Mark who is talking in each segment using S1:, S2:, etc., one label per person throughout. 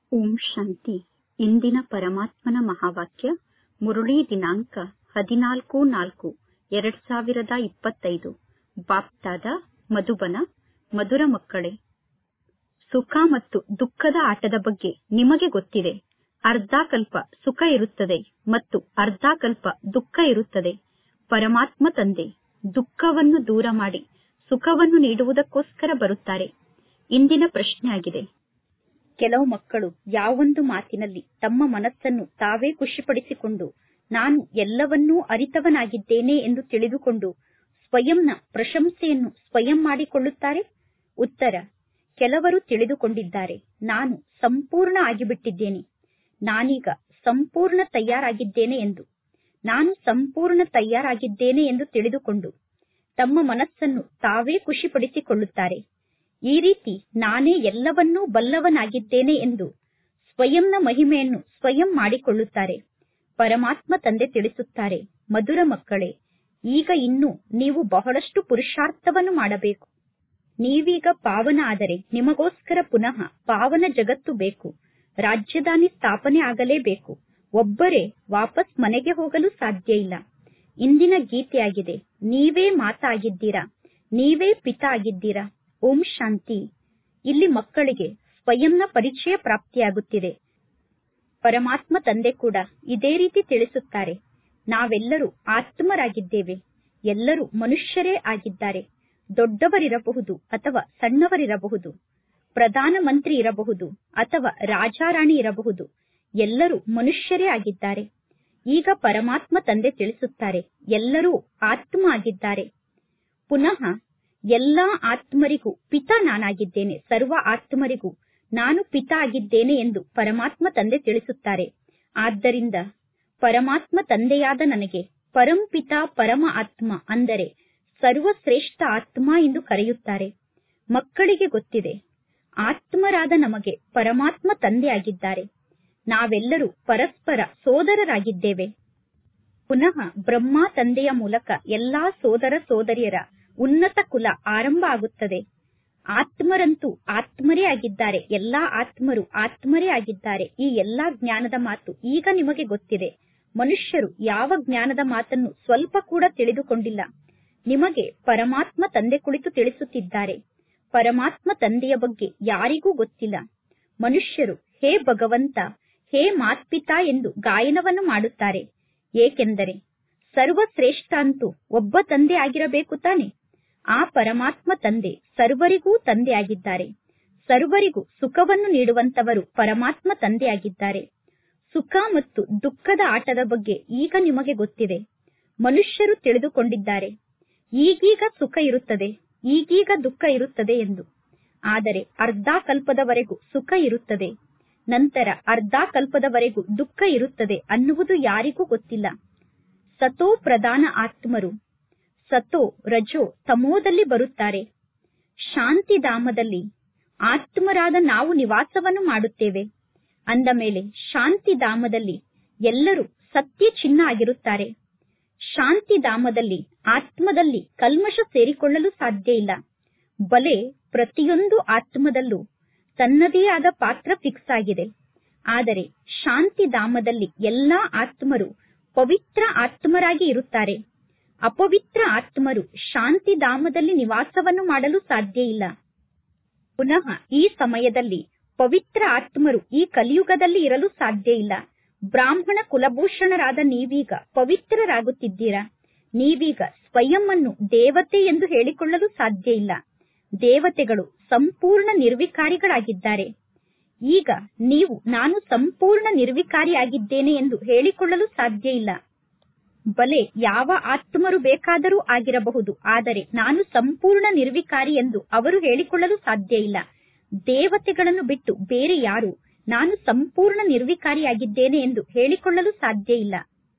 S1: ಓಂ ಶಾಂತಿ ಇಂದಿನ ಪರಮಾತ್ಮನ ಮಹಾವಾಕ್ಯ ಮುರಳಿ ದಿನಾಂಕ ಹದಿನಾಲ್ಕು ನಾಲ್ಕು ಎರಡ್ ಸಾವಿರದ ಇಪ್ಪತ್ತೈದು ಬಾಪ್ತಾದ ಮಧುಬನ ಮಧುರ ಮಕ್ಕಳೇ ಸುಖ ಮತ್ತು ದುಃಖದ ಆಟದ ಬಗ್ಗೆ ನಿಮಗೆ ಗೊತ್ತಿದೆ ಅರ್ಧಾಕಲ್ಪ ಸುಖ ಇರುತ್ತದೆ ಮತ್ತು ಅರ್ಧಾಕಲ್ಪ ದುಃಖ ಇರುತ್ತದೆ ಪರಮಾತ್ಮ ತಂದೆ ದುಃಖವನ್ನು ದೂರ ಮಾಡಿ ಸುಖವನ್ನು ನೀಡುವುದಕ್ಕೋಸ್ಕರ ಬರುತ್ತಾರೆ ಇಂದಿನ ಪ್ರಶ್ನೆಯಾಗಿದೆ ಕೆಲವು ಮಕ್ಕಳು ಯಾವೊಂದು ಮಾತಿನಲ್ಲಿ ತಮ್ಮ ಮನಸ್ಸನ್ನು ತಾವೇ ಖುಷಿಪಡಿಸಿಕೊಂಡು ನಾನು ಎಲ್ಲವನ್ನೂ ಅರಿತವನಾಗಿದ್ದೇನೆ ಎಂದು ತಿಳಿದುಕೊಂಡು ಸ್ವಯಂನ ಪ್ರಶಂಸೆಯನ್ನು ಸ್ವಯಂ ಮಾಡಿಕೊಳ್ಳುತ್ತಾರೆ ಉತ್ತರ ಕೆಲವರು ತಿಳಿದುಕೊಂಡಿದ್ದಾರೆ ನಾನು ಸಂಪೂರ್ಣ ಆಗಿಬಿಟ್ಟಿದ್ದೇನೆ ನಾನೀಗ ಸಂಪೂರ್ಣ ತಯಾರಾಗಿದ್ದೇನೆ ಎಂದು ನಾನು ಸಂಪೂರ್ಣ ತಯಾರಾಗಿದ್ದೇನೆ ಎಂದು ತಿಳಿದುಕೊಂಡು ತಮ್ಮ ಮನಸ್ಸನ್ನು ತಾವೇ ಖುಷಿಪಡಿಸಿಕೊಳ್ಳುತ್ತಾರೆ ಈ ರೀತಿ ನಾನೇ ಎಲ್ಲವನ್ನೂ ಬಲ್ಲವನಾಗಿದ್ದೇನೆ ಎಂದು ಸ್ವಯಂನ ಮಹಿಮೆಯನ್ನು ಸ್ವಯಂ ಮಾಡಿಕೊಳ್ಳುತ್ತಾರೆ ಪರಮಾತ್ಮ ತಂದೆ ತಿಳಿಸುತ್ತಾರೆ ಮಧುರ ಮಕ್ಕಳೇ ಈಗ ಇನ್ನು ನೀವು ಬಹಳಷ್ಟು ಪುರುಷಾರ್ಥವನ್ನು ಮಾಡಬೇಕು ನೀವೀಗ ಪಾವನ ಆದರೆ ನಿಮಗೋಸ್ಕರ ಪುನಃ ಪಾವನ ಜಗತ್ತು ಬೇಕು ರಾಜ್ಯಧಾನಿ ಸ್ಥಾಪನೆ ಆಗಲೇಬೇಕು ಒಬ್ಬರೇ ವಾಪಸ್ ಮನೆಗೆ ಹೋಗಲು ಸಾಧ್ಯ ಇಲ್ಲ ಇಂದಿನ ಗೀತೆಯಾಗಿದೆ ನೀವೇ ಮಾತಾ ಆಗಿದ್ದೀರಾ ನೀವೇ ಪಿತ ಆಗಿದ್ದೀರಾ ಓಂ ಶಾಂತಿ ಇಲ್ಲಿ ಮಕ್ಕಳಿಗೆ ಸ್ವಯಂನ ಪರಿಚಯ ಪ್ರಾಪ್ತಿಯಾಗುತ್ತಿದೆ ಪರಮಾತ್ಮ ತಂದೆ ಕೂಡ ಇದೇ ರೀತಿ ತಿಳಿಸುತ್ತಾರೆ ನಾವೆಲ್ಲರೂ ಆತ್ಮರಾಗಿದ್ದೇವೆ ಎಲ್ಲರೂ ಮನುಷ್ಯರೇ ಆಗಿದ್ದಾರೆ ದೊಡ್ಡವರಿರಬಹುದು ಅಥವಾ ಸಣ್ಣವರಿರಬಹುದು ಪ್ರಧಾನ ಮಂತ್ರಿ ಇರಬಹುದು ಅಥವಾ ರಾಜಾರಾಣಿ ಇರಬಹುದು ಎಲ್ಲರೂ ಮನುಷ್ಯರೇ ಆಗಿದ್ದಾರೆ ಈಗ ಪರಮಾತ್ಮ ತಂದೆ ತಿಳಿಸುತ್ತಾರೆ ಎಲ್ಲರೂ ಆತ್ಮ ಆಗಿದ್ದಾರೆ ಪುನಃ ಎಲ್ಲಾ ಆತ್ಮರಿಗೂ ಪಿತ ನಾನಾಗಿದ್ದೇನೆ ಸರ್ವ ಆತ್ಮರಿಗೂ ನಾನು ಪಿತ ಆಗಿದ್ದೇನೆ ಎಂದು ಪರಮಾತ್ಮ ತಂದೆ ತಿಳಿಸುತ್ತಾರೆ ಆದ್ದರಿಂದ ಪರಮಾತ್ಮ ತಂದೆಯಾದ ನನಗೆ ಪರಂಪಿತ ಪರಮ ಆತ್ಮ ಅಂದರೆ ಸರ್ವಶ್ರೇಷ್ಠ ಆತ್ಮ ಎಂದು ಕರೆಯುತ್ತಾರೆ ಮಕ್ಕಳಿಗೆ ಗೊತ್ತಿದೆ ಆತ್ಮರಾದ ನಮಗೆ ಪರಮಾತ್ಮ ತಂದೆ ಆಗಿದ್ದಾರೆ ನಾವೆಲ್ಲರೂ ಪರಸ್ಪರ ಸೋದರರಾಗಿದ್ದೇವೆ ಪುನಃ ಬ್ರಹ್ಮ ತಂದೆಯ ಮೂಲಕ ಎಲ್ಲಾ ಸೋದರ ಸೋದರಿಯರ ಉನ್ನತ ಕುಲ ಆರಂಭ ಆಗುತ್ತದೆ ಆತ್ಮರಂತೂ ಆತ್ಮರೇ ಆಗಿದ್ದಾರೆ ಎಲ್ಲಾ ಆತ್ಮರು ಆತ್ಮರೇ ಆಗಿದ್ದಾರೆ ಈ ಎಲ್ಲಾ ಜ್ಞಾನದ ಮಾತು ಈಗ ನಿಮಗೆ ಗೊತ್ತಿದೆ ಮನುಷ್ಯರು ಯಾವ ಜ್ಞಾನದ ಮಾತನ್ನು ಸ್ವಲ್ಪ ಕೂಡ ತಿಳಿದುಕೊಂಡಿಲ್ಲ ನಿಮಗೆ ಪರಮಾತ್ಮ ತಂದೆ ಕುಳಿತು ತಿಳಿಸುತ್ತಿದ್ದಾರೆ ಪರಮಾತ್ಮ ತಂದೆಯ ಬಗ್ಗೆ ಯಾರಿಗೂ ಗೊತ್ತಿಲ್ಲ ಮನುಷ್ಯರು ಹೇ ಭಗವಂತ ಹೇ ಮಾತ್ಪಿತಾ ಎಂದು ಗಾಯನವನ್ನು ಮಾಡುತ್ತಾರೆ ಏಕೆಂದರೆ ಸರ್ವಶ್ರೇಷ್ಠ ಅಂತೂ ಒಬ್ಬ ತಂದೆ ಆಗಿರಬೇಕು ತಾನೆ ಆ ಪರಮಾತ್ಮ ತಂದೆ ಸರ್ವರಿಗೂ ತಂದೆ ಆಗಿದ್ದಾರೆ ಸರ್ವರಿಗೂ ಸುಖವನ್ನು ನೀಡುವಂತವರು ಪರಮಾತ್ಮ ತಂದೆ ಆಗಿದ್ದಾರೆ ಸುಖ ಮತ್ತು ದುಃಖದ ಆಟದ ಬಗ್ಗೆ ಈಗ ನಿಮಗೆ ಗೊತ್ತಿದೆ ಮನುಷ್ಯರು ತಿಳಿದುಕೊಂಡಿದ್ದಾರೆ ಈಗೀಗ ಸುಖ ಇರುತ್ತದೆ ಈಗೀಗ ದುಃಖ ಇರುತ್ತದೆ ಎಂದು ಆದರೆ ಅರ್ಧಾಕಲ್ಪದವರೆಗೂ ಸುಖ ಇರುತ್ತದೆ ನಂತರ ಅರ್ಧಾಕಲ್ಪದವರೆಗೂ ದುಃಖ ಇರುತ್ತದೆ ಅನ್ನುವುದು ಯಾರಿಗೂ ಗೊತ್ತಿಲ್ಲ ಸತೋ ಪ್ರಧಾನ ಆತ್ಮರು ಸತೋ ರಜೋ ತಮೋದಲ್ಲಿ ಬರುತ್ತಾರೆ ಶಾಂತಿಧಾಮದಲ್ಲಿ ಆತ್ಮರಾದ ನಾವು ನಿವಾಸವನ್ನು ಮಾಡುತ್ತೇವೆ ಅಂದ ಮೇಲೆ ಶಾಂತಿಧಾಮದಲ್ಲಿ ಎಲ್ಲರೂ ಸತ್ಯ ಚಿನ್ನ ಆಗಿರುತ್ತಾರೆ ಶಾಂತಿಧಾಮದಲ್ಲಿ ಆತ್ಮದಲ್ಲಿ ಕಲ್ಮಶ ಸೇರಿಕೊಳ್ಳಲು ಸಾಧ್ಯ ಇಲ್ಲ ಬಲೆ ಪ್ರತಿಯೊಂದು ಆತ್ಮದಲ್ಲೂ ತನ್ನದೇ ಆದ ಪಾತ್ರ ಫಿಕ್ಸ್ ಆಗಿದೆ ಆದರೆ ಶಾಂತಿಧಾಮದಲ್ಲಿ ಎಲ್ಲಾ ಆತ್ಮರು ಪವಿತ್ರ ಆತ್ಮರಾಗಿ ಇರುತ್ತಾರೆ ಅಪವಿತ್ರ ಆತ್ಮರು ಶಾಂತಿಧಾಮದಲ್ಲಿ ನಿವಾಸವನ್ನು ಮಾಡಲು ಸಾಧ್ಯ ಇಲ್ಲ ಪುನಃ ಈ ಸಮಯದಲ್ಲಿ ಪವಿತ್ರ ಆತ್ಮರು ಈ ಕಲಿಯುಗದಲ್ಲಿ ಇರಲು ಸಾಧ್ಯ ಇಲ್ಲ ಬ್ರಾಹ್ಮಣ ಕುಲಭೂಷಣರಾದ ನೀವೀಗ ಪವಿತ್ರರಾಗುತ್ತಿದ್ದೀರಾ ನೀವೀಗ ಸ್ವಯಂ ಅನ್ನು ದೇವತೆ ಎಂದು ಹೇಳಿಕೊಳ್ಳಲು ಸಾಧ್ಯ ಇಲ್ಲ ದೇವತೆಗಳು ಸಂಪೂರ್ಣ ನಿರ್ವಿಕಾರಿಗಳಾಗಿದ್ದಾರೆ ಈಗ ನೀವು ನಾನು ಸಂಪೂರ್ಣ ನಿರ್ವಿಕಾರಿಯಾಗಿದ್ದೇನೆ ಎಂದು ಹೇಳಿಕೊಳ್ಳಲು ಸಾಧ್ಯ ಇಲ್ಲ ಬಲೆ ಯಾವ ಆತ್ಮರು ಬೇಕಾದರೂ ಆಗಿರಬಹುದು ಆದರೆ ನಾನು ಸಂಪೂರ್ಣ ನಿರ್ವಿಕಾರಿ ಎಂದು ಅವರು ಹೇಳಿಕೊಳ್ಳಲು ಸಾಧ್ಯ ಇಲ್ಲ ದೇವತೆಗಳನ್ನು ಬಿಟ್ಟು ಬೇರೆ ಯಾರು ನಾನು ಸಂಪೂರ್ಣ ನಿರ್ವಿಕಾರಿಯಾಗಿದ್ದೇನೆ ಎಂದು ಹೇಳಿಕೊಳ್ಳಲು ಸಾಧ್ಯ ಇಲ್ಲ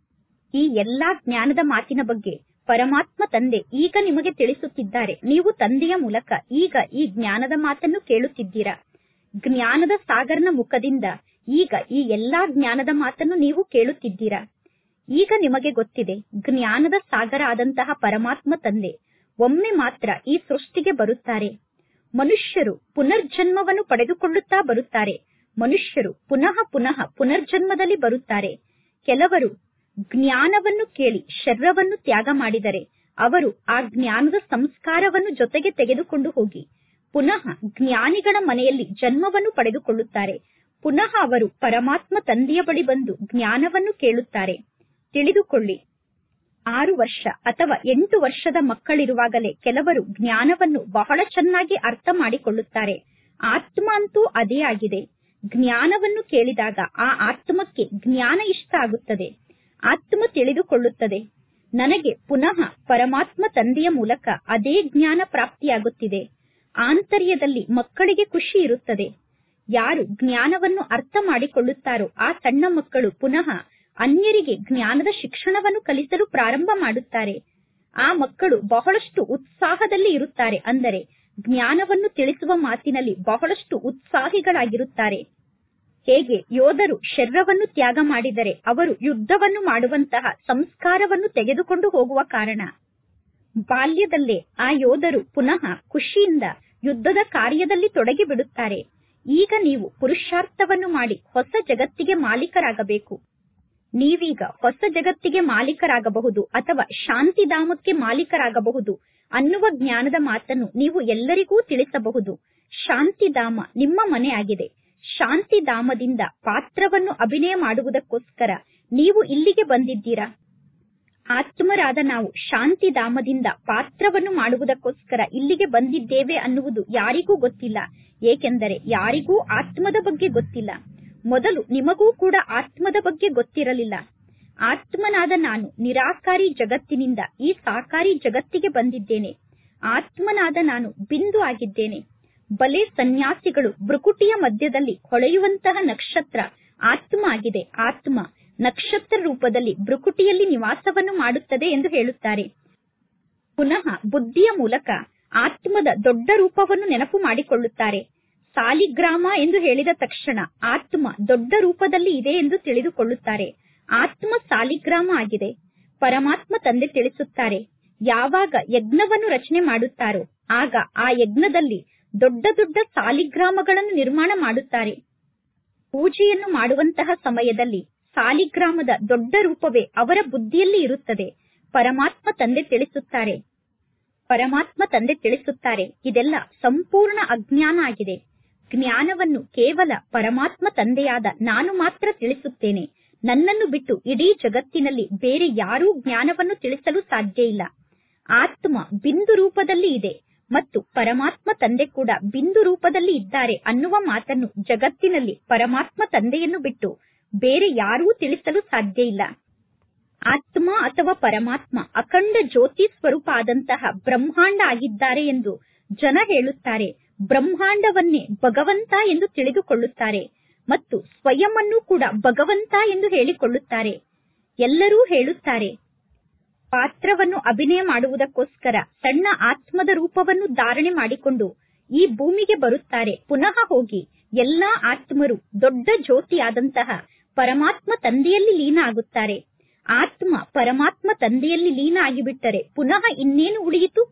S1: ಈ ಎಲ್ಲಾ ಜ್ಞಾನದ ಮಾತಿನ ಬಗ್ಗೆ ಪರಮಾತ್ಮ ತಂದೆ ಈಗ ನಿಮಗೆ ತಿಳಿಸುತ್ತಿದ್ದಾರೆ ನೀವು ತಂದೆಯ ಮೂಲಕ ಈಗ ಈ ಜ್ಞಾನದ ಮಾತನ್ನು ಕೇಳುತ್ತಿದ್ದೀರಾ ಜ್ಞಾನದ ಸಾಗರನ ಮುಖದಿಂದ ಈಗ ಈ ಎಲ್ಲಾ ಜ್ಞಾನದ ಮಾತನ್ನು ನೀವು ಕೇಳುತ್ತಿದ್ದೀರಾ ಈಗ ನಿಮಗೆ ಗೊತ್ತಿದೆ ಜ್ಞಾನದ ಸಾಗರ ಆದಂತಹ ಪರಮಾತ್ಮ ತಂದೆ ಒಮ್ಮೆ ಮಾತ್ರ ಈ ಸೃಷ್ಟಿಗೆ ಬರುತ್ತಾರೆ ಮನುಷ್ಯರು ಪುನರ್ಜನ್ಮವನ್ನು ಪಡೆದುಕೊಳ್ಳುತ್ತಾ ಬರುತ್ತಾರೆ ಮನುಷ್ಯರು ಪುನಃ ಪುನಃ ಪುನರ್ಜನ್ಮದಲ್ಲಿ ಬರುತ್ತಾರೆ ಕೆಲವರು ಜ್ಞಾನವನ್ನು ಕೇಳಿ ಶರೀರವನ್ನು ತ್ಯಾಗ ಮಾಡಿದರೆ ಅವರು ಆ ಜ್ಞಾನದ ಸಂಸ್ಕಾರವನ್ನು ಜೊತೆಗೆ ತೆಗೆದುಕೊಂಡು ಹೋಗಿ ಪುನಃ ಜ್ಞಾನಿಗಳ ಮನೆಯಲ್ಲಿ ಜನ್ಮವನ್ನು ಪಡೆದುಕೊಳ್ಳುತ್ತಾರೆ ಪುನಃ ಅವರು ಪರಮಾತ್ಮ ತಂದೆಯ ಬಳಿ ಬಂದು ಜ್ಞಾನವನ್ನು ಕೇಳುತ್ತಾರೆ ತಿಳಿದುಕೊಳ್ಳಿ ಆರು ವರ್ಷ ಅಥವಾ ಎಂಟು ವರ್ಷದ ಮಕ್ಕಳಿರುವಾಗಲೇ ಕೆಲವರು ಜ್ಞಾನವನ್ನು ಬಹಳ ಚೆನ್ನಾಗಿ ಅರ್ಥ ಮಾಡಿಕೊಳ್ಳುತ್ತಾರೆ ಆತ್ಮ ಅಂತೂ ಅದೇ ಆಗಿದೆ ಜ್ಞಾನವನ್ನು ಕೇಳಿದಾಗ ಆ ಆತ್ಮಕ್ಕೆ ಜ್ಞಾನ ಇಷ್ಟ ಆಗುತ್ತದೆ ಆತ್ಮ ತಿಳಿದುಕೊಳ್ಳುತ್ತದೆ ನನಗೆ ಪುನಃ ಪರಮಾತ್ಮ ತಂದೆಯ ಮೂಲಕ ಅದೇ ಜ್ಞಾನ ಪ್ರಾಪ್ತಿಯಾಗುತ್ತಿದೆ ಆಂತರ್ಯದಲ್ಲಿ ಮಕ್ಕಳಿಗೆ ಖುಷಿ ಇರುತ್ತದೆ ಯಾರು ಜ್ಞಾನವನ್ನು ಅರ್ಥ ಮಾಡಿಕೊಳ್ಳುತ್ತಾರೋ ಆ ಸಣ್ಣ ಮಕ್ಕಳು ಪುನಃ ಅನ್ಯರಿಗೆ ಜ್ಞಾನದ ಶಿಕ್ಷಣವನ್ನು ಕಲಿಸಲು ಪ್ರಾರಂಭ ಮಾಡುತ್ತಾರೆ ಆ ಮಕ್ಕಳು ಬಹಳಷ್ಟು ಉತ್ಸಾಹದಲ್ಲಿ ಇರುತ್ತಾರೆ ಅಂದರೆ ಜ್ಞಾನವನ್ನು ತಿಳಿಸುವ ಮಾತಿನಲ್ಲಿ ಬಹಳಷ್ಟು ಉತ್ಸಾಹಿಗಳಾಗಿರುತ್ತಾರೆ ಹೇಗೆ ಯೋಧರು ಶರೀರವನ್ನು ತ್ಯಾಗ ಮಾಡಿದರೆ ಅವರು ಯುದ್ಧವನ್ನು ಮಾಡುವಂತಹ ಸಂಸ್ಕಾರವನ್ನು ತೆಗೆದುಕೊಂಡು ಹೋಗುವ ಕಾರಣ ಬಾಲ್ಯದಲ್ಲೇ ಆ ಯೋಧರು ಪುನಃ ಖುಷಿಯಿಂದ ಯುದ್ಧದ ಕಾರ್ಯದಲ್ಲಿ ತೊಡಗಿ ಬಿಡುತ್ತಾರೆ ಈಗ ನೀವು ಪುರುಷಾರ್ಥವನ್ನು ಮಾಡಿ ಹೊಸ ಜಗತ್ತಿಗೆ ಮಾಲೀಕರಾಗಬೇಕು ನೀವೀಗ ಹೊಸ ಜಗತ್ತಿಗೆ ಮಾಲೀಕರಾಗಬಹುದು ಅಥವಾ ಶಾಂತಿಧಾಮಕ್ಕೆ ಮಾಲೀಕರಾಗಬಹುದು ಅನ್ನುವ ಜ್ಞಾನದ ಮಾತನ್ನು ನೀವು ಎಲ್ಲರಿಗೂ ತಿಳಿಸಬಹುದು ಶಾಂತಿಧಾಮ ನಿಮ್ಮ ಮನೆ ಆಗಿದೆ ಶಾಂತಿಧಾಮದಿಂದ ಪಾತ್ರವನ್ನು ಅಭಿನಯ ಮಾಡುವುದಕ್ಕೋಸ್ಕರ ನೀವು ಇಲ್ಲಿಗೆ ಬಂದಿದ್ದೀರಾ ಆತ್ಮರಾದ ನಾವು ಶಾಂತಿಧಾಮದಿಂದ ಪಾತ್ರವನ್ನು ಮಾಡುವುದಕ್ಕೋಸ್ಕರ ಇಲ್ಲಿಗೆ ಬಂದಿದ್ದೇವೆ ಅನ್ನುವುದು ಯಾರಿಗೂ ಗೊತ್ತಿಲ್ಲ ಏಕೆಂದರೆ ಯಾರಿಗೂ ಆತ್ಮದ ಬಗ್ಗೆ ಗೊತ್ತಿಲ್ಲ ಮೊದಲು ನಿಮಗೂ ಕೂಡ ಆತ್ಮದ ಬಗ್ಗೆ ಗೊತ್ತಿರಲಿಲ್ಲ ಆತ್ಮನಾದ ನಾನು ನಿರಾಕಾರಿ ಜಗತ್ತಿನಿಂದ ಈ ಸಾಕಾರಿ ಜಗತ್ತಿಗೆ ಬಂದಿದ್ದೇನೆ ಆತ್ಮನಾದ ನಾನು ಬಿಂದು ಆಗಿದ್ದೇನೆ ಬಲೆ ಸನ್ಯಾಸಿಗಳು ಬೃಕುಟಿಯ ಮಧ್ಯದಲ್ಲಿ ಹೊಳೆಯುವಂತಹ ನಕ್ಷತ್ರ ಆತ್ಮ ಆಗಿದೆ ಆತ್ಮ ನಕ್ಷತ್ರ ರೂಪದಲ್ಲಿ ಬೃಕುಟಿಯಲ್ಲಿ ನಿವಾಸವನ್ನು ಮಾಡುತ್ತದೆ ಎಂದು ಹೇಳುತ್ತಾರೆ ಪುನಃ ಬುದ್ಧಿಯ ಮೂಲಕ ಆತ್ಮದ ದೊಡ್ಡ ರೂಪವನ್ನು ನೆನಪು ಮಾಡಿಕೊಳ್ಳುತ್ತಾರೆ ಸಾಲಿಗ್ರಾಮ ಎಂದು ಹೇಳಿದ ತಕ್ಷಣ ಆತ್ಮ ದೊಡ್ಡ ರೂಪದಲ್ಲಿ ಇದೆ ಎಂದು ತಿಳಿದುಕೊಳ್ಳುತ್ತಾರೆ ಆತ್ಮ ಸಾಲಿಗ್ರಾಮ ಆಗಿದೆ ಪರಮಾತ್ಮ ತಂದೆ ತಿಳಿಸುತ್ತಾರೆ ಯಾವಾಗ ಯಜ್ಞವನ್ನು ರಚನೆ ಮಾಡುತ್ತಾರೋ ಆಗ ಆ ಯಜ್ಞದಲ್ಲಿ ದೊಡ್ಡ ದೊಡ್ಡ ಸಾಲಿಗ್ರಾಮಗಳನ್ನು ನಿರ್ಮಾಣ ಮಾಡುತ್ತಾರೆ ಪೂಜೆಯನ್ನು ಮಾಡುವಂತಹ ಸಮಯದಲ್ಲಿ ಸಾಲಿಗ್ರಾಮದ ದೊಡ್ಡ ರೂಪವೇ ಅವರ ಬುದ್ಧಿಯಲ್ಲಿ ಇರುತ್ತದೆ ಪರಮಾತ್ಮ ತಂದೆ ತಿಳಿಸುತ್ತಾರೆ ಪರಮಾತ್ಮ ತಂದೆ ತಿಳಿಸುತ್ತಾರೆ ಇದೆಲ್ಲ ಸಂಪೂರ್ಣ ಅಜ್ಞಾನ ಆಗಿದೆ ಜ್ಞಾನವನ್ನು ಕೇವಲ ಪರಮಾತ್ಮ ತಂದೆಯಾದ ನಾನು ಮಾತ್ರ ತಿಳಿಸುತ್ತೇನೆ ನನ್ನನ್ನು ಬಿಟ್ಟು ಇಡೀ ಜಗತ್ತಿನಲ್ಲಿ ಬೇರೆ ಯಾರೂ ಜ್ಞಾನವನ್ನು ತಿಳಿಸಲು ಸಾಧ್ಯ ಇಲ್ಲ ಆತ್ಮ ಬಿಂದು ರೂಪದಲ್ಲಿ ಇದೆ ಮತ್ತು ಪರಮಾತ್ಮ ತಂದೆ ಕೂಡ ಬಿಂದು ರೂಪದಲ್ಲಿ ಇದ್ದಾರೆ ಅನ್ನುವ ಮಾತನ್ನು ಜಗತ್ತಿನಲ್ಲಿ ಪರಮಾತ್ಮ ತಂದೆಯನ್ನು ಬಿಟ್ಟು ಬೇರೆ ಯಾರೂ ತಿಳಿಸಲು ಸಾಧ್ಯ ಇಲ್ಲ ಆತ್ಮ ಅಥವಾ ಪರಮಾತ್ಮ ಅಖಂಡ ಜ್ಯೋತಿ ಸ್ವರೂಪ ಆದಂತಹ ಬ್ರಹ್ಮಾಂಡ ಆಗಿದ್ದಾರೆ ಎಂದು ಜನ ಹೇಳುತ್ತಾರೆ ಬ್ರಹ್ಮಾಂಡವನ್ನೇ ಭಗವಂತ ಎಂದು ತಿಳಿದುಕೊಳ್ಳುತ್ತಾರೆ ಮತ್ತು ಸ್ವಯಂವನ್ನು ಕೂಡ ಭಗವಂತ ಎಂದು ಹೇಳಿಕೊಳ್ಳುತ್ತಾರೆ ಎಲ್ಲರೂ ಹೇಳುತ್ತಾರೆ ಪಾತ್ರವನ್ನು ಅಭಿನಯ ಮಾಡುವುದಕ್ಕೋಸ್ಕರ ಸಣ್ಣ ಆತ್ಮದ ರೂಪವನ್ನು ಧಾರಣೆ ಮಾಡಿಕೊಂಡು ಈ ಭೂಮಿಗೆ ಬರುತ್ತಾರೆ ಪುನಃ ಹೋಗಿ ಎಲ್ಲಾ ಆತ್ಮರು ದೊಡ್ಡ ಜ್ಯೋತಿಯಾದಂತಹ ಪರಮಾತ್ಮ ತಂದೆಯಲ್ಲಿ ಲೀನ ಆಗುತ್ತಾರೆ ಆತ್ಮ ಪರಮಾತ್ಮ ತಂದೆಯಲ್ಲಿ ಲೀನ ಆಗಿಬಿಟ್ಟರೆ ಪುನಃ ಇನ್ನೇನು ಉಳಿಯಿತು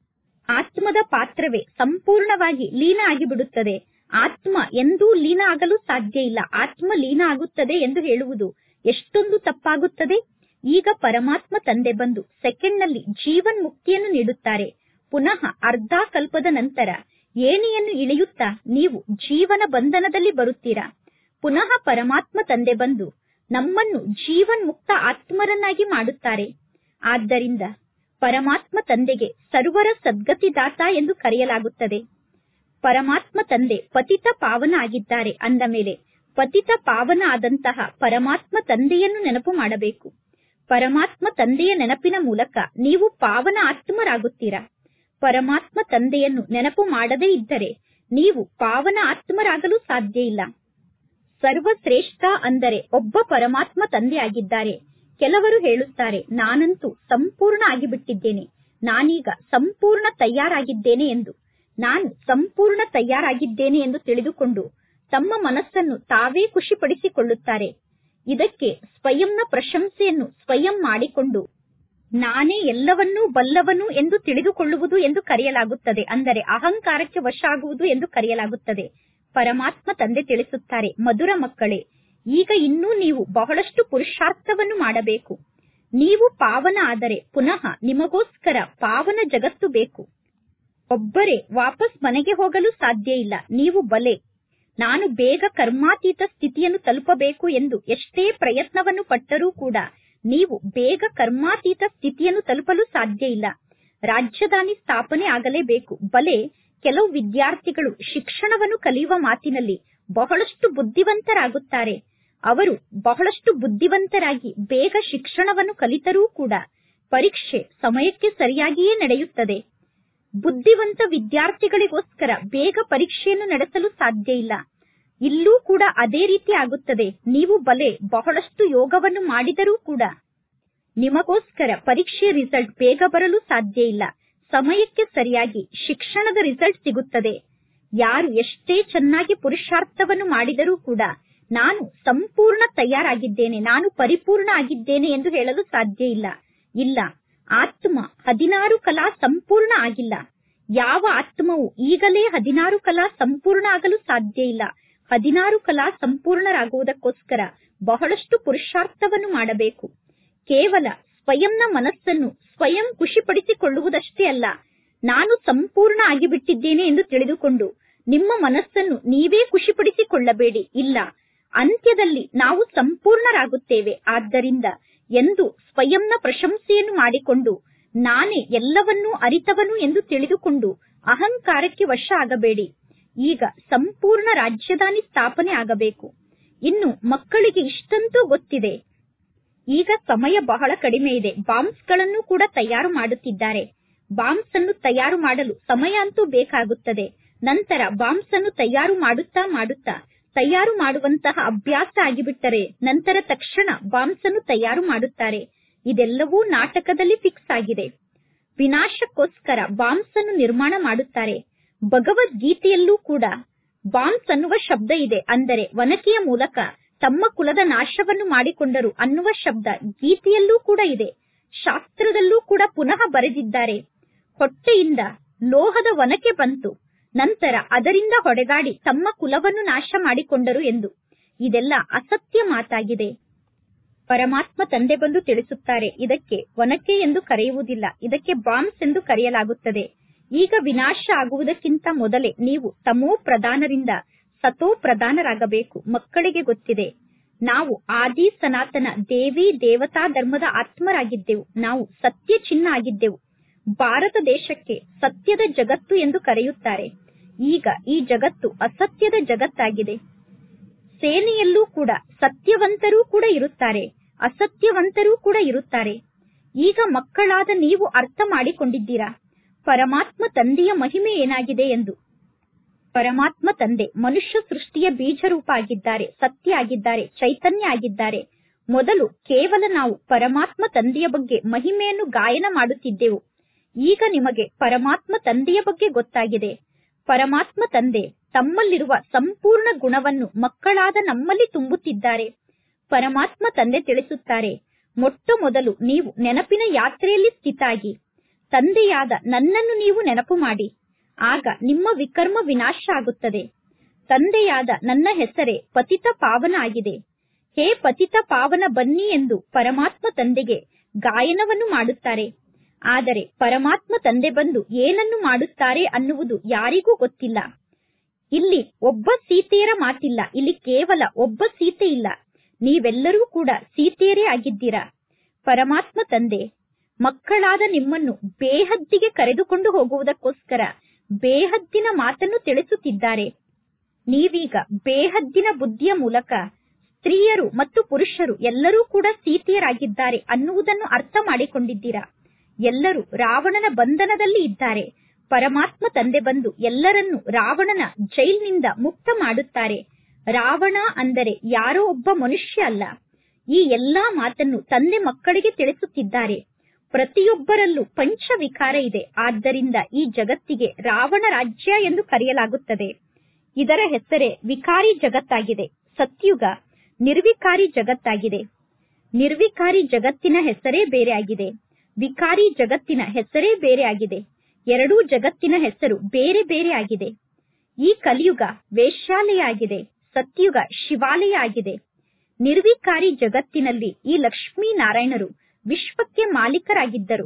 S1: ಆತ್ಮದ ಪಾತ್ರವೇ ಸಂಪೂರ್ಣವಾಗಿ ಲೀನ ಆಗಿಬಿಡುತ್ತದೆ ಆತ್ಮ ಎಂದೂ ಲೀನ ಆಗಲು ಸಾಧ್ಯ ಇಲ್ಲ ಆತ್ಮ ಲೀನ ಆಗುತ್ತದೆ ಎಂದು ಹೇಳುವುದು ಎಷ್ಟೊಂದು ತಪ್ಪಾಗುತ್ತದೆ ಈಗ ಪರಮಾತ್ಮ ತಂದೆ ಬಂದು ಸೆಕೆಂಡ್ನಲ್ಲಿ ಜೀವನ್ ಮುಕ್ತಿಯನ್ನು ನೀಡುತ್ತಾರೆ ಪುನಃ ಅರ್ಧ ಕಲ್ಪದ ನಂತರ ಏಣಿಯನ್ನು ಇಳಿಯುತ್ತಾ ನೀವು ಜೀವನ ಬಂಧನದಲ್ಲಿ ಬರುತ್ತೀರಾ ಪುನಃ ಪರಮಾತ್ಮ ತಂದೆ ಬಂದು ನಮ್ಮನ್ನು ಜೀವನ್ ಮುಕ್ತ ಆತ್ಮರನ್ನಾಗಿ ಮಾಡುತ್ತಾರೆ ಆದ್ದರಿಂದ ಪರಮಾತ್ಮ ತಂದೆಗೆ ಸರ್ವರ ಸದ್ಗತಿದಾತ ಎಂದು ಕರೆಯಲಾಗುತ್ತದೆ ಪರಮಾತ್ಮ ತಂದೆ ಪತಿತ ಪಾವನ ಆಗಿದ್ದಾರೆ ಅಂದ ಮೇಲೆ ಪತಿತ ಪಾವನ ಆದಂತಹ ಪರಮಾತ್ಮ ತಂದೆಯನ್ನು ನೆನಪು ಮಾಡಬೇಕು ಪರಮಾತ್ಮ ತಂದೆಯ ನೆನಪಿನ ಮೂಲಕ ನೀವು ಪಾವನ ಆತ್ಮರಾಗುತ್ತೀರಾ ಪರಮಾತ್ಮ ತಂದೆಯನ್ನು ನೆನಪು ಮಾಡದೇ ಇದ್ದರೆ ನೀವು ಪಾವನ ಆತ್ಮರಾಗಲು ಸಾಧ್ಯ ಇಲ್ಲ ಸರ್ವಶ್ರೇಷ್ಠ ಅಂದರೆ ಒಬ್ಬ ಪರಮಾತ್ಮ ತಂದೆ ಆಗಿದ್ದಾರೆ ಕೆಲವರು ಹೇಳುತ್ತಾರೆ ನಾನಂತೂ ಸಂಪೂರ್ಣ ಆಗಿಬಿಟ್ಟಿದ್ದೇನೆ ನಾನೀಗ ಸಂಪೂರ್ಣ ತಯಾರಾಗಿದ್ದೇನೆ ಎಂದು ನಾನು ಸಂಪೂರ್ಣ ತಯಾರಾಗಿದ್ದೇನೆ ಎಂದು ತಿಳಿದುಕೊಂಡು ತಮ್ಮ ಮನಸ್ಸನ್ನು ತಾವೇ ಖುಷಿಪಡಿಸಿಕೊಳ್ಳುತ್ತಾರೆ ಇದಕ್ಕೆ ಸ್ವಯಂನ ಪ್ರಶಂಸೆಯನ್ನು ಸ್ವಯಂ ಮಾಡಿಕೊಂಡು ನಾನೇ ಎಲ್ಲವನ್ನೂ ಬಲ್ಲವನು ಎಂದು ತಿಳಿದುಕೊಳ್ಳುವುದು ಎಂದು ಕರೆಯಲಾಗುತ್ತದೆ ಅಂದರೆ ಅಹಂಕಾರಕ್ಕೆ ವಶ ಆಗುವುದು ಎಂದು ಕರೆಯಲಾಗುತ್ತದೆ ಪರಮಾತ್ಮ ತಂದೆ ತಿಳಿಸುತ್ತಾರೆ ಮಧುರ ಮಕ್ಕಳೇ ಈಗ ಇನ್ನೂ ನೀವು ಬಹಳಷ್ಟು ಪುರುಷಾರ್ಥವನ್ನು ಮಾಡಬೇಕು ನೀವು ಪಾವನ ಆದರೆ ಪುನಃ ನಿಮಗೋಸ್ಕರ ಪಾವನ ಜಗತ್ತು ಬೇಕು ಒಬ್ಬರೇ ವಾಪಸ್ ಮನೆಗೆ ಹೋಗಲು ಸಾಧ್ಯ ಇಲ್ಲ ನೀವು ಬಲೆ ನಾನು ಬೇಗ ಕರ್ಮಾತೀತ ಸ್ಥಿತಿಯನ್ನು ತಲುಪಬೇಕು ಎಂದು ಎಷ್ಟೇ ಪ್ರಯತ್ನವನ್ನು ಪಟ್ಟರೂ ಕೂಡ ನೀವು ಬೇಗ ಕರ್ಮಾತೀತ ಸ್ಥಿತಿಯನ್ನು ತಲುಪಲು ಸಾಧ್ಯ ಇಲ್ಲ ರಾಜಧಾನಿ ಸ್ಥಾಪನೆ ಆಗಲೇಬೇಕು ಬಲೆ ಕೆಲವು ವಿದ್ಯಾರ್ಥಿಗಳು ಶಿಕ್ಷಣವನ್ನು ಕಲಿಯುವ ಮಾತಿನಲ್ಲಿ ಬಹಳಷ್ಟು ಬುದ್ಧಿವಂತರಾಗುತ್ತಾರೆ ಅವರು ಬಹಳಷ್ಟು ಬುದ್ಧಿವಂತರಾಗಿ ಬೇಗ ಶಿಕ್ಷಣವನ್ನು ಕಲಿತರೂ ಕೂಡ ಪರೀಕ್ಷೆ ಸಮಯಕ್ಕೆ ಸರಿಯಾಗಿಯೇ ನಡೆಯುತ್ತದೆ ಬುದ್ಧಿವಂತ ವಿದ್ಯಾರ್ಥಿಗಳಿಗೋಸ್ಕರ ಬೇಗ ಪರೀಕ್ಷೆಯನ್ನು ನಡೆಸಲು ಸಾಧ್ಯ ಇಲ್ಲ ಇಲ್ಲೂ ಕೂಡ ಅದೇ ರೀತಿ ಆಗುತ್ತದೆ ನೀವು ಬಲೆ ಬಹಳಷ್ಟು ಯೋಗವನ್ನು ಮಾಡಿದರೂ ಕೂಡ ನಿಮಗೋಸ್ಕರ ಪರೀಕ್ಷೆಯ ರಿಸಲ್ಟ್ ಬೇಗ ಬರಲು ಸಾಧ್ಯ ಇಲ್ಲ ಸಮಯಕ್ಕೆ ಸರಿಯಾಗಿ ಶಿಕ್ಷಣದ ರಿಸಲ್ಟ್ ಸಿಗುತ್ತದೆ ಯಾರು ಎಷ್ಟೇ ಚೆನ್ನಾಗಿ ಪುರುಷಾರ್ಥವನ್ನು ಮಾಡಿದರೂ ಕೂಡ ನಾನು ಸಂಪೂರ್ಣ ತಯಾರಾಗಿದ್ದೇನೆ ನಾನು ಪರಿಪೂರ್ಣ ಆಗಿದ್ದೇನೆ ಎಂದು ಹೇಳಲು ಸಾಧ್ಯ ಇಲ್ಲ ಇಲ್ಲ ಆತ್ಮ ಹದಿನಾರು ಕಲಾ ಸಂಪೂರ್ಣ ಆಗಿಲ್ಲ ಯಾವ ಆತ್ಮವು ಈಗಲೇ ಹದಿನಾರು ಕಲಾ ಸಂಪೂರ್ಣ ಆಗಲು ಸಾಧ್ಯ ಇಲ್ಲ ಹದಿನಾರು ಕಲಾ ಸಂಪೂರ್ಣರಾಗುವುದಕ್ಕೋಸ್ಕರ ಬಹಳಷ್ಟು ಪುರುಷಾರ್ಥವನ್ನು ಮಾಡಬೇಕು ಕೇವಲ ಸ್ವಯಂನ ಮನಸ್ಸನ್ನು ಸ್ವಯಂ ಖುಷಿಪಡಿಸಿಕೊಳ್ಳುವುದಷ್ಟೇ ಅಲ್ಲ ನಾನು ಸಂಪೂರ್ಣ ಆಗಿಬಿಟ್ಟಿದ್ದೇನೆ ಎಂದು ತಿಳಿದುಕೊಂಡು ನಿಮ್ಮ ಮನಸ್ಸನ್ನು ನೀವೇ ಖುಷಿಪಡಿಸಿಕೊಳ್ಳಬೇಡಿ ಇಲ್ಲ ಅಂತ್ಯದಲ್ಲಿ ನಾವು ಸಂಪೂರ್ಣರಾಗುತ್ತೇವೆ ಆದ್ದರಿಂದ ಎಂದು ಸ್ವಯಂನ ಪ್ರಶಂಸೆಯನ್ನು ಮಾಡಿಕೊಂಡು ನಾನೇ ಎಲ್ಲವನ್ನೂ ಅರಿತವನು ಎಂದು ತಿಳಿದುಕೊಂಡು ಅಹಂಕಾರಕ್ಕೆ ವಶ ಆಗಬೇಡಿ ಈಗ ಸಂಪೂರ್ಣ ರಾಜ್ಯಧಾನಿ ಸ್ಥಾಪನೆ ಆಗಬೇಕು ಇನ್ನು ಮಕ್ಕಳಿಗೆ ಇಷ್ಟಂತೂ ಗೊತ್ತಿದೆ ಈಗ ಸಮಯ ಬಹಳ ಕಡಿಮೆ ಇದೆ ಬಾಂಬ್ಸ್ ಗಳನ್ನು ಕೂಡ ತಯಾರು ಮಾಡುತ್ತಿದ್ದಾರೆ ಬಾಂಬ್ಸ್ ಅನ್ನು ತಯಾರು ಮಾಡಲು ಸಮಯ ಅಂತೂ ಬೇಕಾಗುತ್ತದೆ ನಂತರ ಬಾಂಬ್ಸ್ ಅನ್ನು ತಯಾರು ಮಾಡುತ್ತಾ ಮಾಡುತ್ತಾ ತಯಾರು ಮಾಡುವಂತಹ ಅಭ್ಯಾಸ ಆಗಿಬಿಟ್ಟರೆ ನಂತರ ತಕ್ಷಣ ಬಾಂಬ್ಸ್ ಅನ್ನು ತಯಾರು ಮಾಡುತ್ತಾರೆ ಇದೆಲ್ಲವೂ ನಾಟಕದಲ್ಲಿ ಫಿಕ್ಸ್ ಆಗಿದೆ ವಿನಾಶಕ್ಕೋಸ್ಕರ ಬಾಂಬ್ಸ್ ಅನ್ನು ನಿರ್ಮಾಣ ಮಾಡುತ್ತಾರೆ ಭಗವದ್ಗೀತೆಯಲ್ಲೂ ಕೂಡ ಬಾಂಬ್ಸ್ ಅನ್ನುವ ಶಬ್ದ ಇದೆ ಅಂದರೆ ವನಕೆಯ ಮೂಲಕ ತಮ್ಮ ಕುಲದ ನಾಶವನ್ನು ಮಾಡಿಕೊಂಡರು ಅನ್ನುವ ಶಬ್ದ ಗೀತೆಯಲ್ಲೂ ಕೂಡ ಇದೆ ಶಾಸ್ತ್ರದಲ್ಲೂ ಕೂಡ ಪುನಃ ಬರೆದಿದ್ದಾರೆ ಹೊಟ್ಟೆಯಿಂದ ಲೋಹದ ವನಕೆ ಬಂತು ನಂತರ ಅದರಿಂದ ಹೊಡೆದಾಡಿ ತಮ್ಮ ಕುಲವನ್ನು ನಾಶ ಮಾಡಿಕೊಂಡರು ಎಂದು ಇದೆಲ್ಲ ಅಸತ್ಯ ಮಾತಾಗಿದೆ ಪರಮಾತ್ಮ ತಂದೆ ಬಂದು ತಿಳಿಸುತ್ತಾರೆ ಇದಕ್ಕೆ ವನಕೆ ಎಂದು ಕರೆಯುವುದಿಲ್ಲ ಇದಕ್ಕೆ ಬಾಂಬ್ಸ್ ಎಂದು ಕರೆಯಲಾಗುತ್ತದೆ ಈಗ ವಿನಾಶ ಆಗುವುದಕ್ಕಿಂತ ಮೊದಲೇ ನೀವು ತಮೋ ಪ್ರಧಾನರಿಂದ ಸತೋ ಪ್ರಧಾನರಾಗಬೇಕು ಮಕ್ಕಳಿಗೆ ಗೊತ್ತಿದೆ ನಾವು ಆದಿ ಸನಾತನ ದೇವಿ ದೇವತಾ ಧರ್ಮದ ಆತ್ಮರಾಗಿದ್ದೆವು ನಾವು ಸತ್ಯ ಚಿನ್ನ ಆಗಿದ್ದೆವು ಭಾರತ ದೇಶಕ್ಕೆ ಸತ್ಯದ ಜಗತ್ತು ಎಂದು ಕರೆಯುತ್ತಾರೆ ಈಗ ಈ ಜಗತ್ತು ಅಸತ್ಯದ ಜಗತ್ತಾಗಿದೆ ಸೇನೆಯಲ್ಲೂ ಕೂಡ ಸತ್ಯವಂತರೂ ಕೂಡ ಇರುತ್ತಾರೆ ಅಸತ್ಯವಂತರೂ ಕೂಡ ಇರುತ್ತಾರೆ ಈಗ ಮಕ್ಕಳಾದ ನೀವು ಅರ್ಥ ಮಾಡಿಕೊಂಡಿದ್ದೀರಾ ಪರಮಾತ್ಮ ತಂದೆಯ ಮಹಿಮೆ ಏನಾಗಿದೆ ಎಂದು ಪರಮಾತ್ಮ ತಂದೆ ಮನುಷ್ಯ ಸೃಷ್ಟಿಯ ಬೀಜರೂಪ ಆಗಿದ್ದಾರೆ ಸತ್ಯ ಆಗಿದ್ದಾರೆ ಚೈತನ್ಯ ಆಗಿದ್ದಾರೆ ಮೊದಲು ಕೇವಲ ನಾವು ಪರಮಾತ್ಮ ತಂದೆಯ ಬಗ್ಗೆ ಮಹಿಮೆಯನ್ನು ಗಾಯನ ಮಾಡುತ್ತಿದ್ದೆವು ಈಗ ನಿಮಗೆ ಪರಮಾತ್ಮ ತಂದೆಯ ಬಗ್ಗೆ ಗೊತ್ತಾಗಿದೆ ಪರಮಾತ್ಮ ತಂದೆ ತಮ್ಮಲ್ಲಿರುವ ಸಂಪೂರ್ಣ ಗುಣವನ್ನು ಮಕ್ಕಳಾದ ನಮ್ಮಲ್ಲಿ ತುಂಬುತ್ತಿದ್ದಾರೆ ಪರಮಾತ್ಮ ತಂದೆ ತಿಳಿಸುತ್ತಾರೆ ಮೊಟ್ಟ ಮೊದಲು ನೀವು ನೆನಪಿನ ಯಾತ್ರೆಯಲ್ಲಿ ಸ್ಥಿತಾಗಿ ತಂದೆಯಾದ ನನ್ನನ್ನು ನೀವು ನೆನಪು ಮಾಡಿ ಆಗ ನಿಮ್ಮ ವಿಕರ್ಮ ವಿನಾಶ ಆಗುತ್ತದೆ ತಂದೆಯಾದ ನನ್ನ ಹೆಸರೇ ಪತಿತ ಪಾವನ ಆಗಿದೆ ಹೇ ಪತಿತ ಪಾವನ ಬನ್ನಿ ಎಂದು ಪರಮಾತ್ಮ ತಂದೆಗೆ ಗಾಯನವನ್ನು ಮಾಡುತ್ತಾರೆ ಆದರೆ ಪರಮಾತ್ಮ ತಂದೆ ಬಂದು ಏನನ್ನು ಮಾಡುತ್ತಾರೆ ಅನ್ನುವುದು ಯಾರಿಗೂ ಗೊತ್ತಿಲ್ಲ ಇಲ್ಲಿ ಒಬ್ಬ ಸೀತೆಯರ ಮಾತಿಲ್ಲ ಇಲ್ಲಿ ಕೇವಲ ಒಬ್ಬ ಸೀತೆ ಇಲ್ಲ ನೀವೆಲ್ಲರೂ ಕೂಡ ಸೀತೆಯರೇ ಆಗಿದ್ದೀರಾ ಪರಮಾತ್ಮ ತಂದೆ ಮಕ್ಕಳಾದ ನಿಮ್ಮನ್ನು ಬೇಹದ್ದಿಗೆ ಕರೆದುಕೊಂಡು ಹೋಗುವುದಕ್ಕೋಸ್ಕರ ಬೇಹದ್ದಿನ ಮಾತನ್ನು ತಿಳಿಸುತ್ತಿದ್ದಾರೆ ನೀವೀಗ ಬೇಹದ್ದಿನ ಬುದ್ಧಿಯ ಮೂಲಕ ಸ್ತ್ರೀಯರು ಮತ್ತು ಪುರುಷರು ಎಲ್ಲರೂ ಕೂಡ ಸೀತೆಯರಾಗಿದ್ದಾರೆ ಅನ್ನುವುದನ್ನು ಅರ್ಥ ಮಾಡಿಕೊಂಡಿದ್ದೀರಾ ಎಲ್ಲರೂ ರಾವಣನ ಬಂಧನದಲ್ಲಿ ಇದ್ದಾರೆ ಪರಮಾತ್ಮ ತಂದೆ ಬಂದು ಎಲ್ಲರನ್ನು ರಾವಣನ ಜೈಲ್ನಿಂದ ಮುಕ್ತ ಮಾಡುತ್ತಾರೆ ರಾವಣ ಅಂದರೆ ಯಾರೋ ಒಬ್ಬ ಮನುಷ್ಯ ಅಲ್ಲ ಈ ಎಲ್ಲಾ ಮಾತನ್ನು ತಂದೆ ಮಕ್ಕಳಿಗೆ ತಿಳಿಸುತ್ತಿದ್ದಾರೆ ಪ್ರತಿಯೊಬ್ಬರಲ್ಲೂ ಪಂಚವಿಕಾರ ಇದೆ ಆದ್ದರಿಂದ ಈ ಜಗತ್ತಿಗೆ ರಾವಣ ರಾಜ್ಯ ಎಂದು ಕರೆಯಲಾಗುತ್ತದೆ ಇದರ ಹೆಸರೇ ವಿಕಾರಿ ಜಗತ್ತಾಗಿದೆ ಸತ್ಯುಗ ನಿರ್ವಿಕಾರಿ ಜಗತ್ತಾಗಿದೆ ನಿರ್ವಿಕಾರಿ ಜಗತ್ತಿನ ಹೆಸರೇ ಬೇರೆ ಆಗಿದೆ ವಿಕಾರಿ ಜಗತ್ತಿನ ಹೆಸರೇ ಬೇರೆ ಆಗಿದೆ ಎರಡೂ ಜಗತ್ತಿನ ಹೆಸರು ಬೇರೆ ಬೇರೆ ಆಗಿದೆ ಈ ಕಲಿಯುಗ ವೇಶ್ಯಾಲಯ ಆಗಿದೆ ಸತ್ಯುಗ ಶಿವಾಲಯ ಆಗಿದೆ ನಿರ್ವಿಕಾರಿ ಜಗತ್ತಿನಲ್ಲಿ ಈ ಲಕ್ಷ್ಮೀ ನಾರಾಯಣರು ವಿಶ್ವಕ್ಕೆ ಮಾಲೀಕರಾಗಿದ್ದರು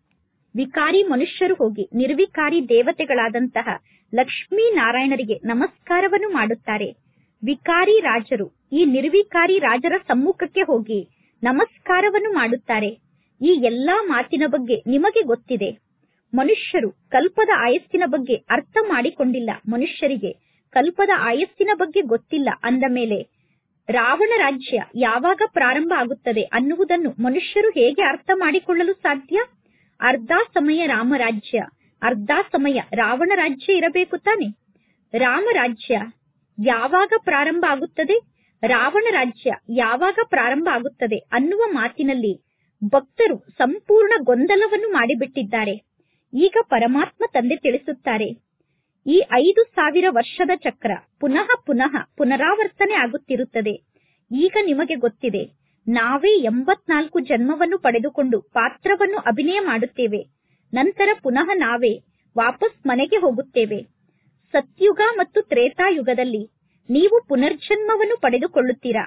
S1: ವಿಕಾರಿ ಮನುಷ್ಯರು ಹೋಗಿ ನಿರ್ವಿಕಾರಿ ದೇವತೆಗಳಾದಂತಹ ಲಕ್ಷ್ಮೀ ನಾರಾಯಣರಿಗೆ ನಮಸ್ಕಾರವನ್ನು ಮಾಡುತ್ತಾರೆ ವಿಕಾರಿ ರಾಜರು ಈ ನಿರ್ವಿಕಾರಿ ರಾಜರ ಸಮ್ಮುಖಕ್ಕೆ ಹೋಗಿ ನಮಸ್ಕಾರವನ್ನು ಮಾಡುತ್ತಾರೆ ಈ ಎಲ್ಲಾ ಮಾತಿನ ಬಗ್ಗೆ ನಿಮಗೆ ಗೊತ್ತಿದೆ ಮನುಷ್ಯರು ಕಲ್ಪದ ಆಯಸ್ಸಿನ ಬಗ್ಗೆ ಅರ್ಥ ಮಾಡಿಕೊಂಡಿಲ್ಲ ಮನುಷ್ಯರಿಗೆ ಕಲ್ಪದ ಆಯಸ್ಸಿನ ಬಗ್ಗೆ ಗೊತ್ತಿಲ್ಲ ಅಂದ ಮೇಲೆ ರಾವಣ ರಾಜ್ಯ ಯಾವಾಗ ಪ್ರಾರಂಭ ಆಗುತ್ತದೆ ಅನ್ನುವುದನ್ನು ಮನುಷ್ಯರು ಹೇಗೆ ಅರ್ಥ ಮಾಡಿಕೊಳ್ಳಲು ಸಾಧ್ಯ ಅರ್ಧ ಸಮಯ ರಾಮರಾಜ್ಯ ಅರ್ಧ ಸಮಯ ರಾವಣ ರಾಜ್ಯ ಇರಬೇಕು ತಾನೆ ರಾಮರಾಜ್ಯ ಯಾವಾಗ ಪ್ರಾರಂಭ ಆಗುತ್ತದೆ ರಾವಣ ರಾಜ್ಯ ಯಾವಾಗ ಪ್ರಾರಂಭ ಆಗುತ್ತದೆ ಅನ್ನುವ ಮಾತಿನಲ್ಲಿ ಭಕ್ತರು ಸಂಪೂರ್ಣ ಗೊಂದಲವನ್ನು ಮಾಡಿಬಿಟ್ಟಿದ್ದಾರೆ ಈಗ ಪರಮಾತ್ಮ ತಂದೆ ತಿಳಿಸುತ್ತಾರೆ ಈ ಐದು ಸಾವಿರ ವರ್ಷದ ಚಕ್ರ ಪುನಃ ಪುನಃ ಪುನರಾವರ್ತನೆ ಆಗುತ್ತಿರುತ್ತದೆ ಈಗ ನಿಮಗೆ ಗೊತ್ತಿದೆ ನಾವೇ ಎಂಬತ್ನಾಲ್ಕು ಜನ್ಮವನ್ನು ಪಡೆದುಕೊಂಡು ಪಾತ್ರವನ್ನು ಅಭಿನಯ ಮಾಡುತ್ತೇವೆ ನಂತರ ಪುನಃ ನಾವೇ ವಾಪಸ್ ಮನೆಗೆ ಹೋಗುತ್ತೇವೆ ಸತ್ಯುಗ ಮತ್ತು ತ್ರೇತಾಯುಗದಲ್ಲಿ ನೀವು ಪುನರ್ಜನ್ಮವನ್ನು ಪಡೆದುಕೊಳ್ಳುತ್ತೀರಾ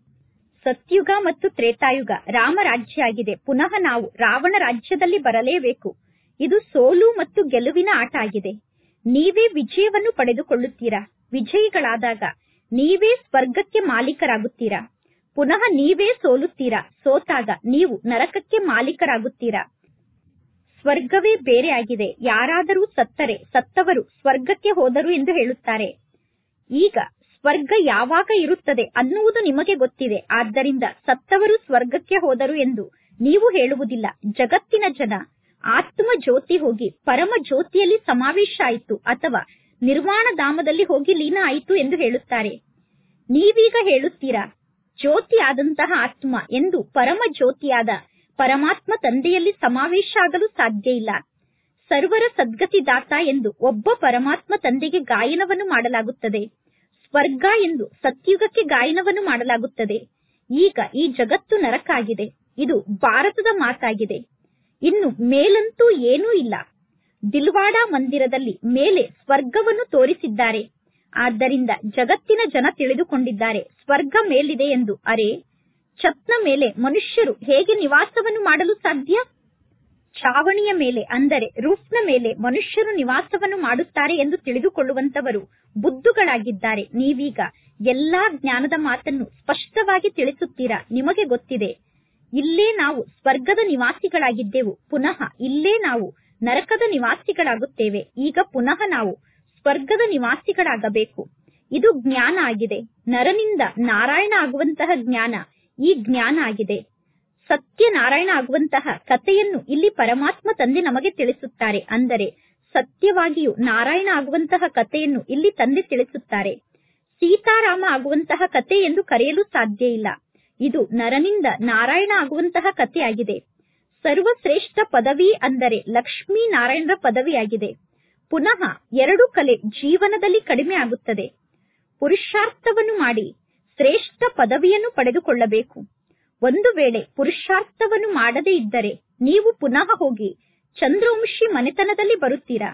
S1: ಸತ್ಯುಗ ಮತ್ತು ತ್ರೇತಾಯುಗ ರಾಮರಾಜ್ಯ ಆಗಿದೆ ಪುನಃ ನಾವು ರಾವಣ ರಾಜ್ಯದಲ್ಲಿ ಬರಲೇಬೇಕು ಇದು ಸೋಲು ಮತ್ತು ಗೆಲುವಿನ ಆಟ ಆಗಿದೆ ನೀವೇ ವಿಜಯವನ್ನು ಪಡೆದುಕೊಳ್ಳುತ್ತೀರಾ ವಿಜಯಿಗಳಾದಾಗ ನೀವೇ ಸ್ವರ್ಗಕ್ಕೆ ಮಾಲೀಕರಾಗುತ್ತೀರಾ ಪುನಃ ನೀವೇ ಸೋಲುತ್ತೀರಾ ಸೋತಾಗ ನೀವು ನರಕಕ್ಕೆ ಮಾಲೀಕರಾಗುತ್ತೀರಾ ಸ್ವರ್ಗವೇ ಬೇರೆ ಆಗಿದೆ ಯಾರಾದರೂ ಸತ್ತರೆ ಸತ್ತವರು ಸ್ವರ್ಗಕ್ಕೆ ಹೋದರು ಎಂದು ಹೇಳುತ್ತಾರೆ ಈಗ ಸ್ವರ್ಗ ಯಾವಾಗ ಇರುತ್ತದೆ ಅನ್ನುವುದು ನಿಮಗೆ ಗೊತ್ತಿದೆ ಆದ್ದರಿಂದ ಸತ್ತವರು ಸ್ವರ್ಗಕ್ಕೆ ಹೋದರು ಎಂದು ನೀವು ಹೇಳುವುದಿಲ್ಲ ಜಗತ್ತಿನ ಜನ ಆತ್ಮ ಜ್ಯೋತಿ ಹೋಗಿ ಪರಮ ಜ್ಯೋತಿಯಲ್ಲಿ ಸಮಾವೇಶ ಆಯಿತು ಅಥವಾ ನಿರ್ವಾಣ ಧಾಮದಲ್ಲಿ ಹೋಗಿ ಲೀನ ಆಯಿತು ಎಂದು ಹೇಳುತ್ತಾರೆ ನೀವೀಗ ಹೇಳುತ್ತೀರಾ ಜ್ಯೋತಿ ಆದಂತಹ ಆತ್ಮ ಎಂದು ಪರಮ ಜ್ಯೋತಿಯಾದ ಪರಮಾತ್ಮ ತಂದೆಯಲ್ಲಿ ಸಮಾವೇಶ ಆಗಲು ಸಾಧ್ಯ ಇಲ್ಲ ಸರ್ವರ ಸದ್ಗತಿದಾತ ಎಂದು ಒಬ್ಬ ಪರಮಾತ್ಮ ತಂದೆಗೆ ಗಾಯನವನ್ನು ಮಾಡಲಾಗುತ್ತದೆ ಸ್ವರ್ಗ ಎಂದು ಸತ್ಯುಗಕ್ಕೆ ಗಾಯನವನ್ನು ಮಾಡಲಾಗುತ್ತದೆ ಈಗ ಈ ಜಗತ್ತು ನರಕ ಆಗಿದೆ ಇದು ಭಾರತದ ಮಾತಾಗಿದೆ ಇನ್ನು ಮೇಲಂತೂ ಏನೂ ಇಲ್ಲ ದಿಲ್ವಾಡಾ ಮಂದಿರದಲ್ಲಿ ಮೇಲೆ ಸ್ವರ್ಗವನ್ನು ತೋರಿಸಿದ್ದಾರೆ ಆದ್ದರಿಂದ ಜಗತ್ತಿನ ಜನ ತಿಳಿದುಕೊಂಡಿದ್ದಾರೆ ಸ್ವರ್ಗ ಮೇಲಿದೆ ಎಂದು ಅರೆ ಛತ್ನ ಮೇಲೆ ಮನುಷ್ಯರು ಹೇಗೆ ನಿವಾಸವನ್ನು ಮಾಡಲು ಸಾಧ್ಯ ಛಾವಣಿಯ ಮೇಲೆ ಅಂದರೆ ರೂಫ್ನ ಮೇಲೆ ಮನುಷ್ಯರು ನಿವಾಸವನ್ನು ಮಾಡುತ್ತಾರೆ ಎಂದು ತಿಳಿದುಕೊಳ್ಳುವಂತವರು ಬುದ್ಧುಗಳಾಗಿದ್ದಾರೆ ನೀವೀಗ ಎಲ್ಲಾ ಜ್ಞಾನದ ಮಾತನ್ನು ಸ್ಪಷ್ಟವಾಗಿ ತಿಳಿಸುತ್ತೀರಾ ನಿಮಗೆ ಗೊತ್ತಿದೆ ಇಲ್ಲೇ ನಾವು ಸ್ವರ್ಗದ ನಿವಾಸಿಗಳಾಗಿದ್ದೆವು ಪುನಃ ಇಲ್ಲೇ ನಾವು ನರಕದ ನಿವಾಸಿಗಳಾಗುತ್ತೇವೆ ಈಗ ಪುನಃ ನಾವು ಸ್ವರ್ಗದ ನಿವಾಸಿಗಳಾಗಬೇಕು ಇದು ಜ್ಞಾನ ಆಗಿದೆ ನರನಿಂದ ನಾರಾಯಣ ಆಗುವಂತಹ ಜ್ಞಾನ ಈ ಜ್ಞಾನ ಆಗಿದೆ ಸತ್ಯನಾರಾಯಣ ಆಗುವಂತಹ ಕಥೆಯನ್ನು ಇಲ್ಲಿ ಪರಮಾತ್ಮ ತಂದೆ ನಮಗೆ ತಿಳಿಸುತ್ತಾರೆ ಅಂದರೆ ಸತ್ಯವಾಗಿಯೂ ನಾರಾಯಣ ಆಗುವಂತಹ ಕಥೆಯನ್ನು ಇಲ್ಲಿ ತಂದೆ ತಿಳಿಸುತ್ತಾರೆ ಸೀತಾರಾಮ ಆಗುವಂತಹ ಕಥೆ ಎಂದು ಕರೆಯಲು ಸಾಧ್ಯ ಇಲ್ಲ ಇದು ನರನಿಂದ ನಾರಾಯಣ ಆಗುವಂತಹ ಕಥೆಯಾಗಿದೆ ಸರ್ವಶ್ರೇಷ್ಠ ಪದವಿ ಅಂದರೆ ಲಕ್ಷ್ಮೀ ನಾರಾಯಣರ ಪದವಿಯಾಗಿದೆ ಪುನಃ ಎರಡು ಕಲೆ ಜೀವನದಲ್ಲಿ ಕಡಿಮೆ ಆಗುತ್ತದೆ ಪುರುಷಾರ್ಥವನ್ನು ಮಾಡಿ ಶ್ರೇಷ್ಠ ಪದವಿಯನ್ನು ಪಡೆದುಕೊಳ್ಳಬೇಕು ಒಂದು ವೇಳೆ ಪುರುಷಾರ್ಥವನ್ನು ಮಾಡದೇ ಇದ್ದರೆ ನೀವು ಪುನಃ ಹೋಗಿ ಚಂದ್ರವಂಶಿ ಮನೆತನದಲ್ಲಿ ಬರುತ್ತೀರಾ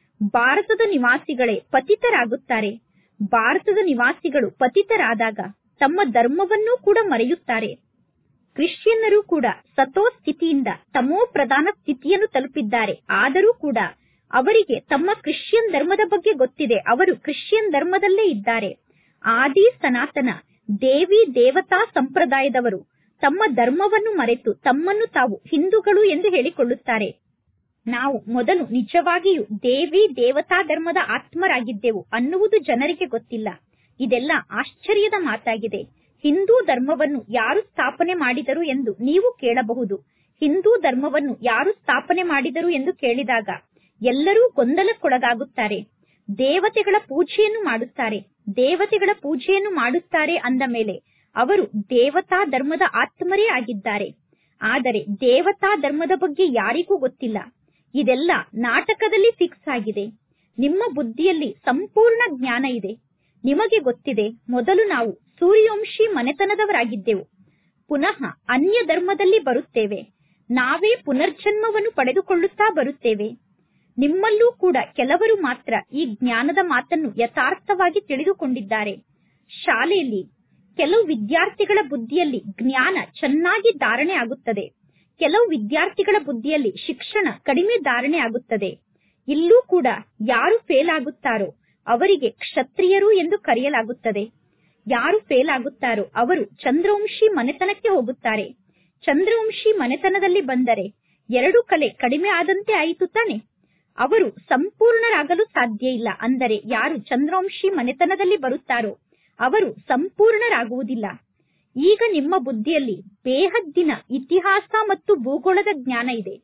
S1: ಭಾರತದ ನಿವಾಸಿಗಳೇ ಪತಿತರಾಗುತ್ತಾರೆ ಭಾರತದ ನಿವಾಸಿಗಳು ಪತಿತರಾದಾಗ ತಮ್ಮ ಧರ್ಮವನ್ನೂ ಕೂಡ ಮರೆಯುತ್ತಾರೆ ಕ್ರಿಶ್ಚಿಯನ್ನರು ಕೂಡ ಸತೋ ಸ್ಥಿತಿಯಿಂದ ತಮೋ ಪ್ರಧಾನ ಸ್ಥಿತಿಯನ್ನು ತಲುಪಿದ್ದಾರೆ ಆದರೂ ಕೂಡ ಅವರಿಗೆ ತಮ್ಮ ಕ್ರಿಶ್ಚಿಯನ್ ಧರ್ಮದ ಬಗ್ಗೆ ಗೊತ್ತಿದೆ ಅವರು ಕ್ರಿಶ್ಚಿಯನ್ ಧರ್ಮದಲ್ಲೇ ಇದ್ದಾರೆ ಆದಿ ಸನಾತನ ದೇವಿ ದೇವತಾ ಸಂಪ್ರದಾಯದವರು ತಮ್ಮ ಧರ್ಮವನ್ನು ಮರೆತು ತಮ್ಮನ್ನು ತಾವು ಹಿಂದೂಗಳು ಎಂದು ಹೇಳಿಕೊಳ್ಳುತ್ತಾರೆ ನಾವು ಮೊದಲು ನಿಜವಾಗಿಯೂ ದೇವಿ ದೇವತಾ ಧರ್ಮದ ಆತ್ಮರಾಗಿದ್ದೆವು ಅನ್ನುವುದು ಜನರಿಗೆ ಗೊತ್ತಿಲ್ಲ ಇದೆಲ್ಲ ಆಶ್ಚರ್ಯದ ಮಾತಾಗಿದೆ ಹಿಂದೂ ಧರ್ಮವನ್ನು ಯಾರು ಸ್ಥಾಪನೆ ಮಾಡಿದರು ಎಂದು ನೀವು ಕೇಳಬಹುದು ಹಿಂದೂ ಧರ್ಮವನ್ನು ಯಾರು ಸ್ಥಾಪನೆ ಮಾಡಿದರು ಎಂದು ಕೇಳಿದಾಗ ಎಲ್ಲರೂ ಗೊಂದಲಕ್ಕೊಳಗಾಗುತ್ತಾರೆ ದೇವತೆಗಳ ಪೂಜೆಯನ್ನು ಮಾಡುತ್ತಾರೆ ದೇವತೆಗಳ ಪೂಜೆಯನ್ನು ಮಾಡುತ್ತಾರೆ ಅಂದ ಮೇಲೆ ಅವರು ದೇವತಾ ಧರ್ಮದ ಆತ್ಮರೇ ಆಗಿದ್ದಾರೆ ಆದರೆ ದೇವತಾ ಧರ್ಮದ ಬಗ್ಗೆ ಯಾರಿಗೂ ಗೊತ್ತಿಲ್ಲ ಇದೆಲ್ಲ ನಾಟಕದಲ್ಲಿ ಫಿಕ್ಸ್ ಆಗಿದೆ ನಿಮ್ಮ ಬುದ್ಧಿಯಲ್ಲಿ ಸಂಪೂರ್ಣ ಜ್ಞಾನ ಇದೆ ನಿಮಗೆ ಗೊತ್ತಿದೆ ಮೊದಲು ನಾವು ಸೂರ್ಯವಂಶಿ ಮನೆತನದವರಾಗಿದ್ದೆವು ಪುನಃ ಅನ್ಯ ಧರ್ಮದಲ್ಲಿ ಬರುತ್ತೇವೆ ನಾವೇ ಪುನರ್ಜನ್ಮವನ್ನು ಪಡೆದುಕೊಳ್ಳುತ್ತಾ ಬರುತ್ತೇವೆ ನಿಮ್ಮಲ್ಲೂ ಕೂಡ ಕೆಲವರು ಮಾತ್ರ ಈ ಜ್ಞಾನದ ಮಾತನ್ನು ಯಥಾರ್ಥವಾಗಿ ತಿಳಿದುಕೊಂಡಿದ್ದಾರೆ ಶಾಲೆಯಲ್ಲಿ ಕೆಲವು ವಿದ್ಯಾರ್ಥಿಗಳ ಬುದ್ಧಿಯಲ್ಲಿ ಜ್ಞಾನ ಚೆನ್ನಾಗಿ ಧಾರಣೆ ಆಗುತ್ತದೆ ಕೆಲವು ವಿದ್ಯಾರ್ಥಿಗಳ ಬುದ್ಧಿಯಲ್ಲಿ ಶಿಕ್ಷಣ ಕಡಿಮೆ ಧಾರಣೆ ಆಗುತ್ತದೆ ಇಲ್ಲೂ ಕೂಡ ಯಾರು ಫೇಲ್ ಆಗುತ್ತಾರೋ ಅವರಿಗೆ ಕ್ಷತ್ರಿಯರು ಎಂದು ಕರೆಯಲಾಗುತ್ತದೆ ಯಾರು ಫೇಲ್ ಆಗುತ್ತಾರೋ ಅವರು ಚಂದ್ರವಂಶಿ ಮನೆತನಕ್ಕೆ ಹೋಗುತ್ತಾರೆ ಚಂದ್ರವಂಶಿ ಮನೆತನದಲ್ಲಿ ಬಂದರೆ ಎರಡು ಕಲೆ ಕಡಿಮೆ ಆದಂತೆ ಆಯಿತು ತಾನೆ ಅವರು ಸಂಪೂರ್ಣರಾಗಲು ಸಾಧ್ಯ ಇಲ್ಲ ಅಂದರೆ ಯಾರು ಚಂದ್ರವಂಶಿ ಮನೆತನದಲ್ಲಿ ಬರುತ್ತಾರೋ ಅವರು ಸಂಪೂರ್ಣರಾಗುವುದಿಲ್ಲ ಈಗ ನಿಮ್ಮ ಬುದ್ಧಿಯಲ್ಲಿ ಬೇಹದ್ದಿನ ಇತಿಹಾಸ ಮತ್ತು ಭೂಗೋಳದ ಜ್ಞಾನ ಇದೆ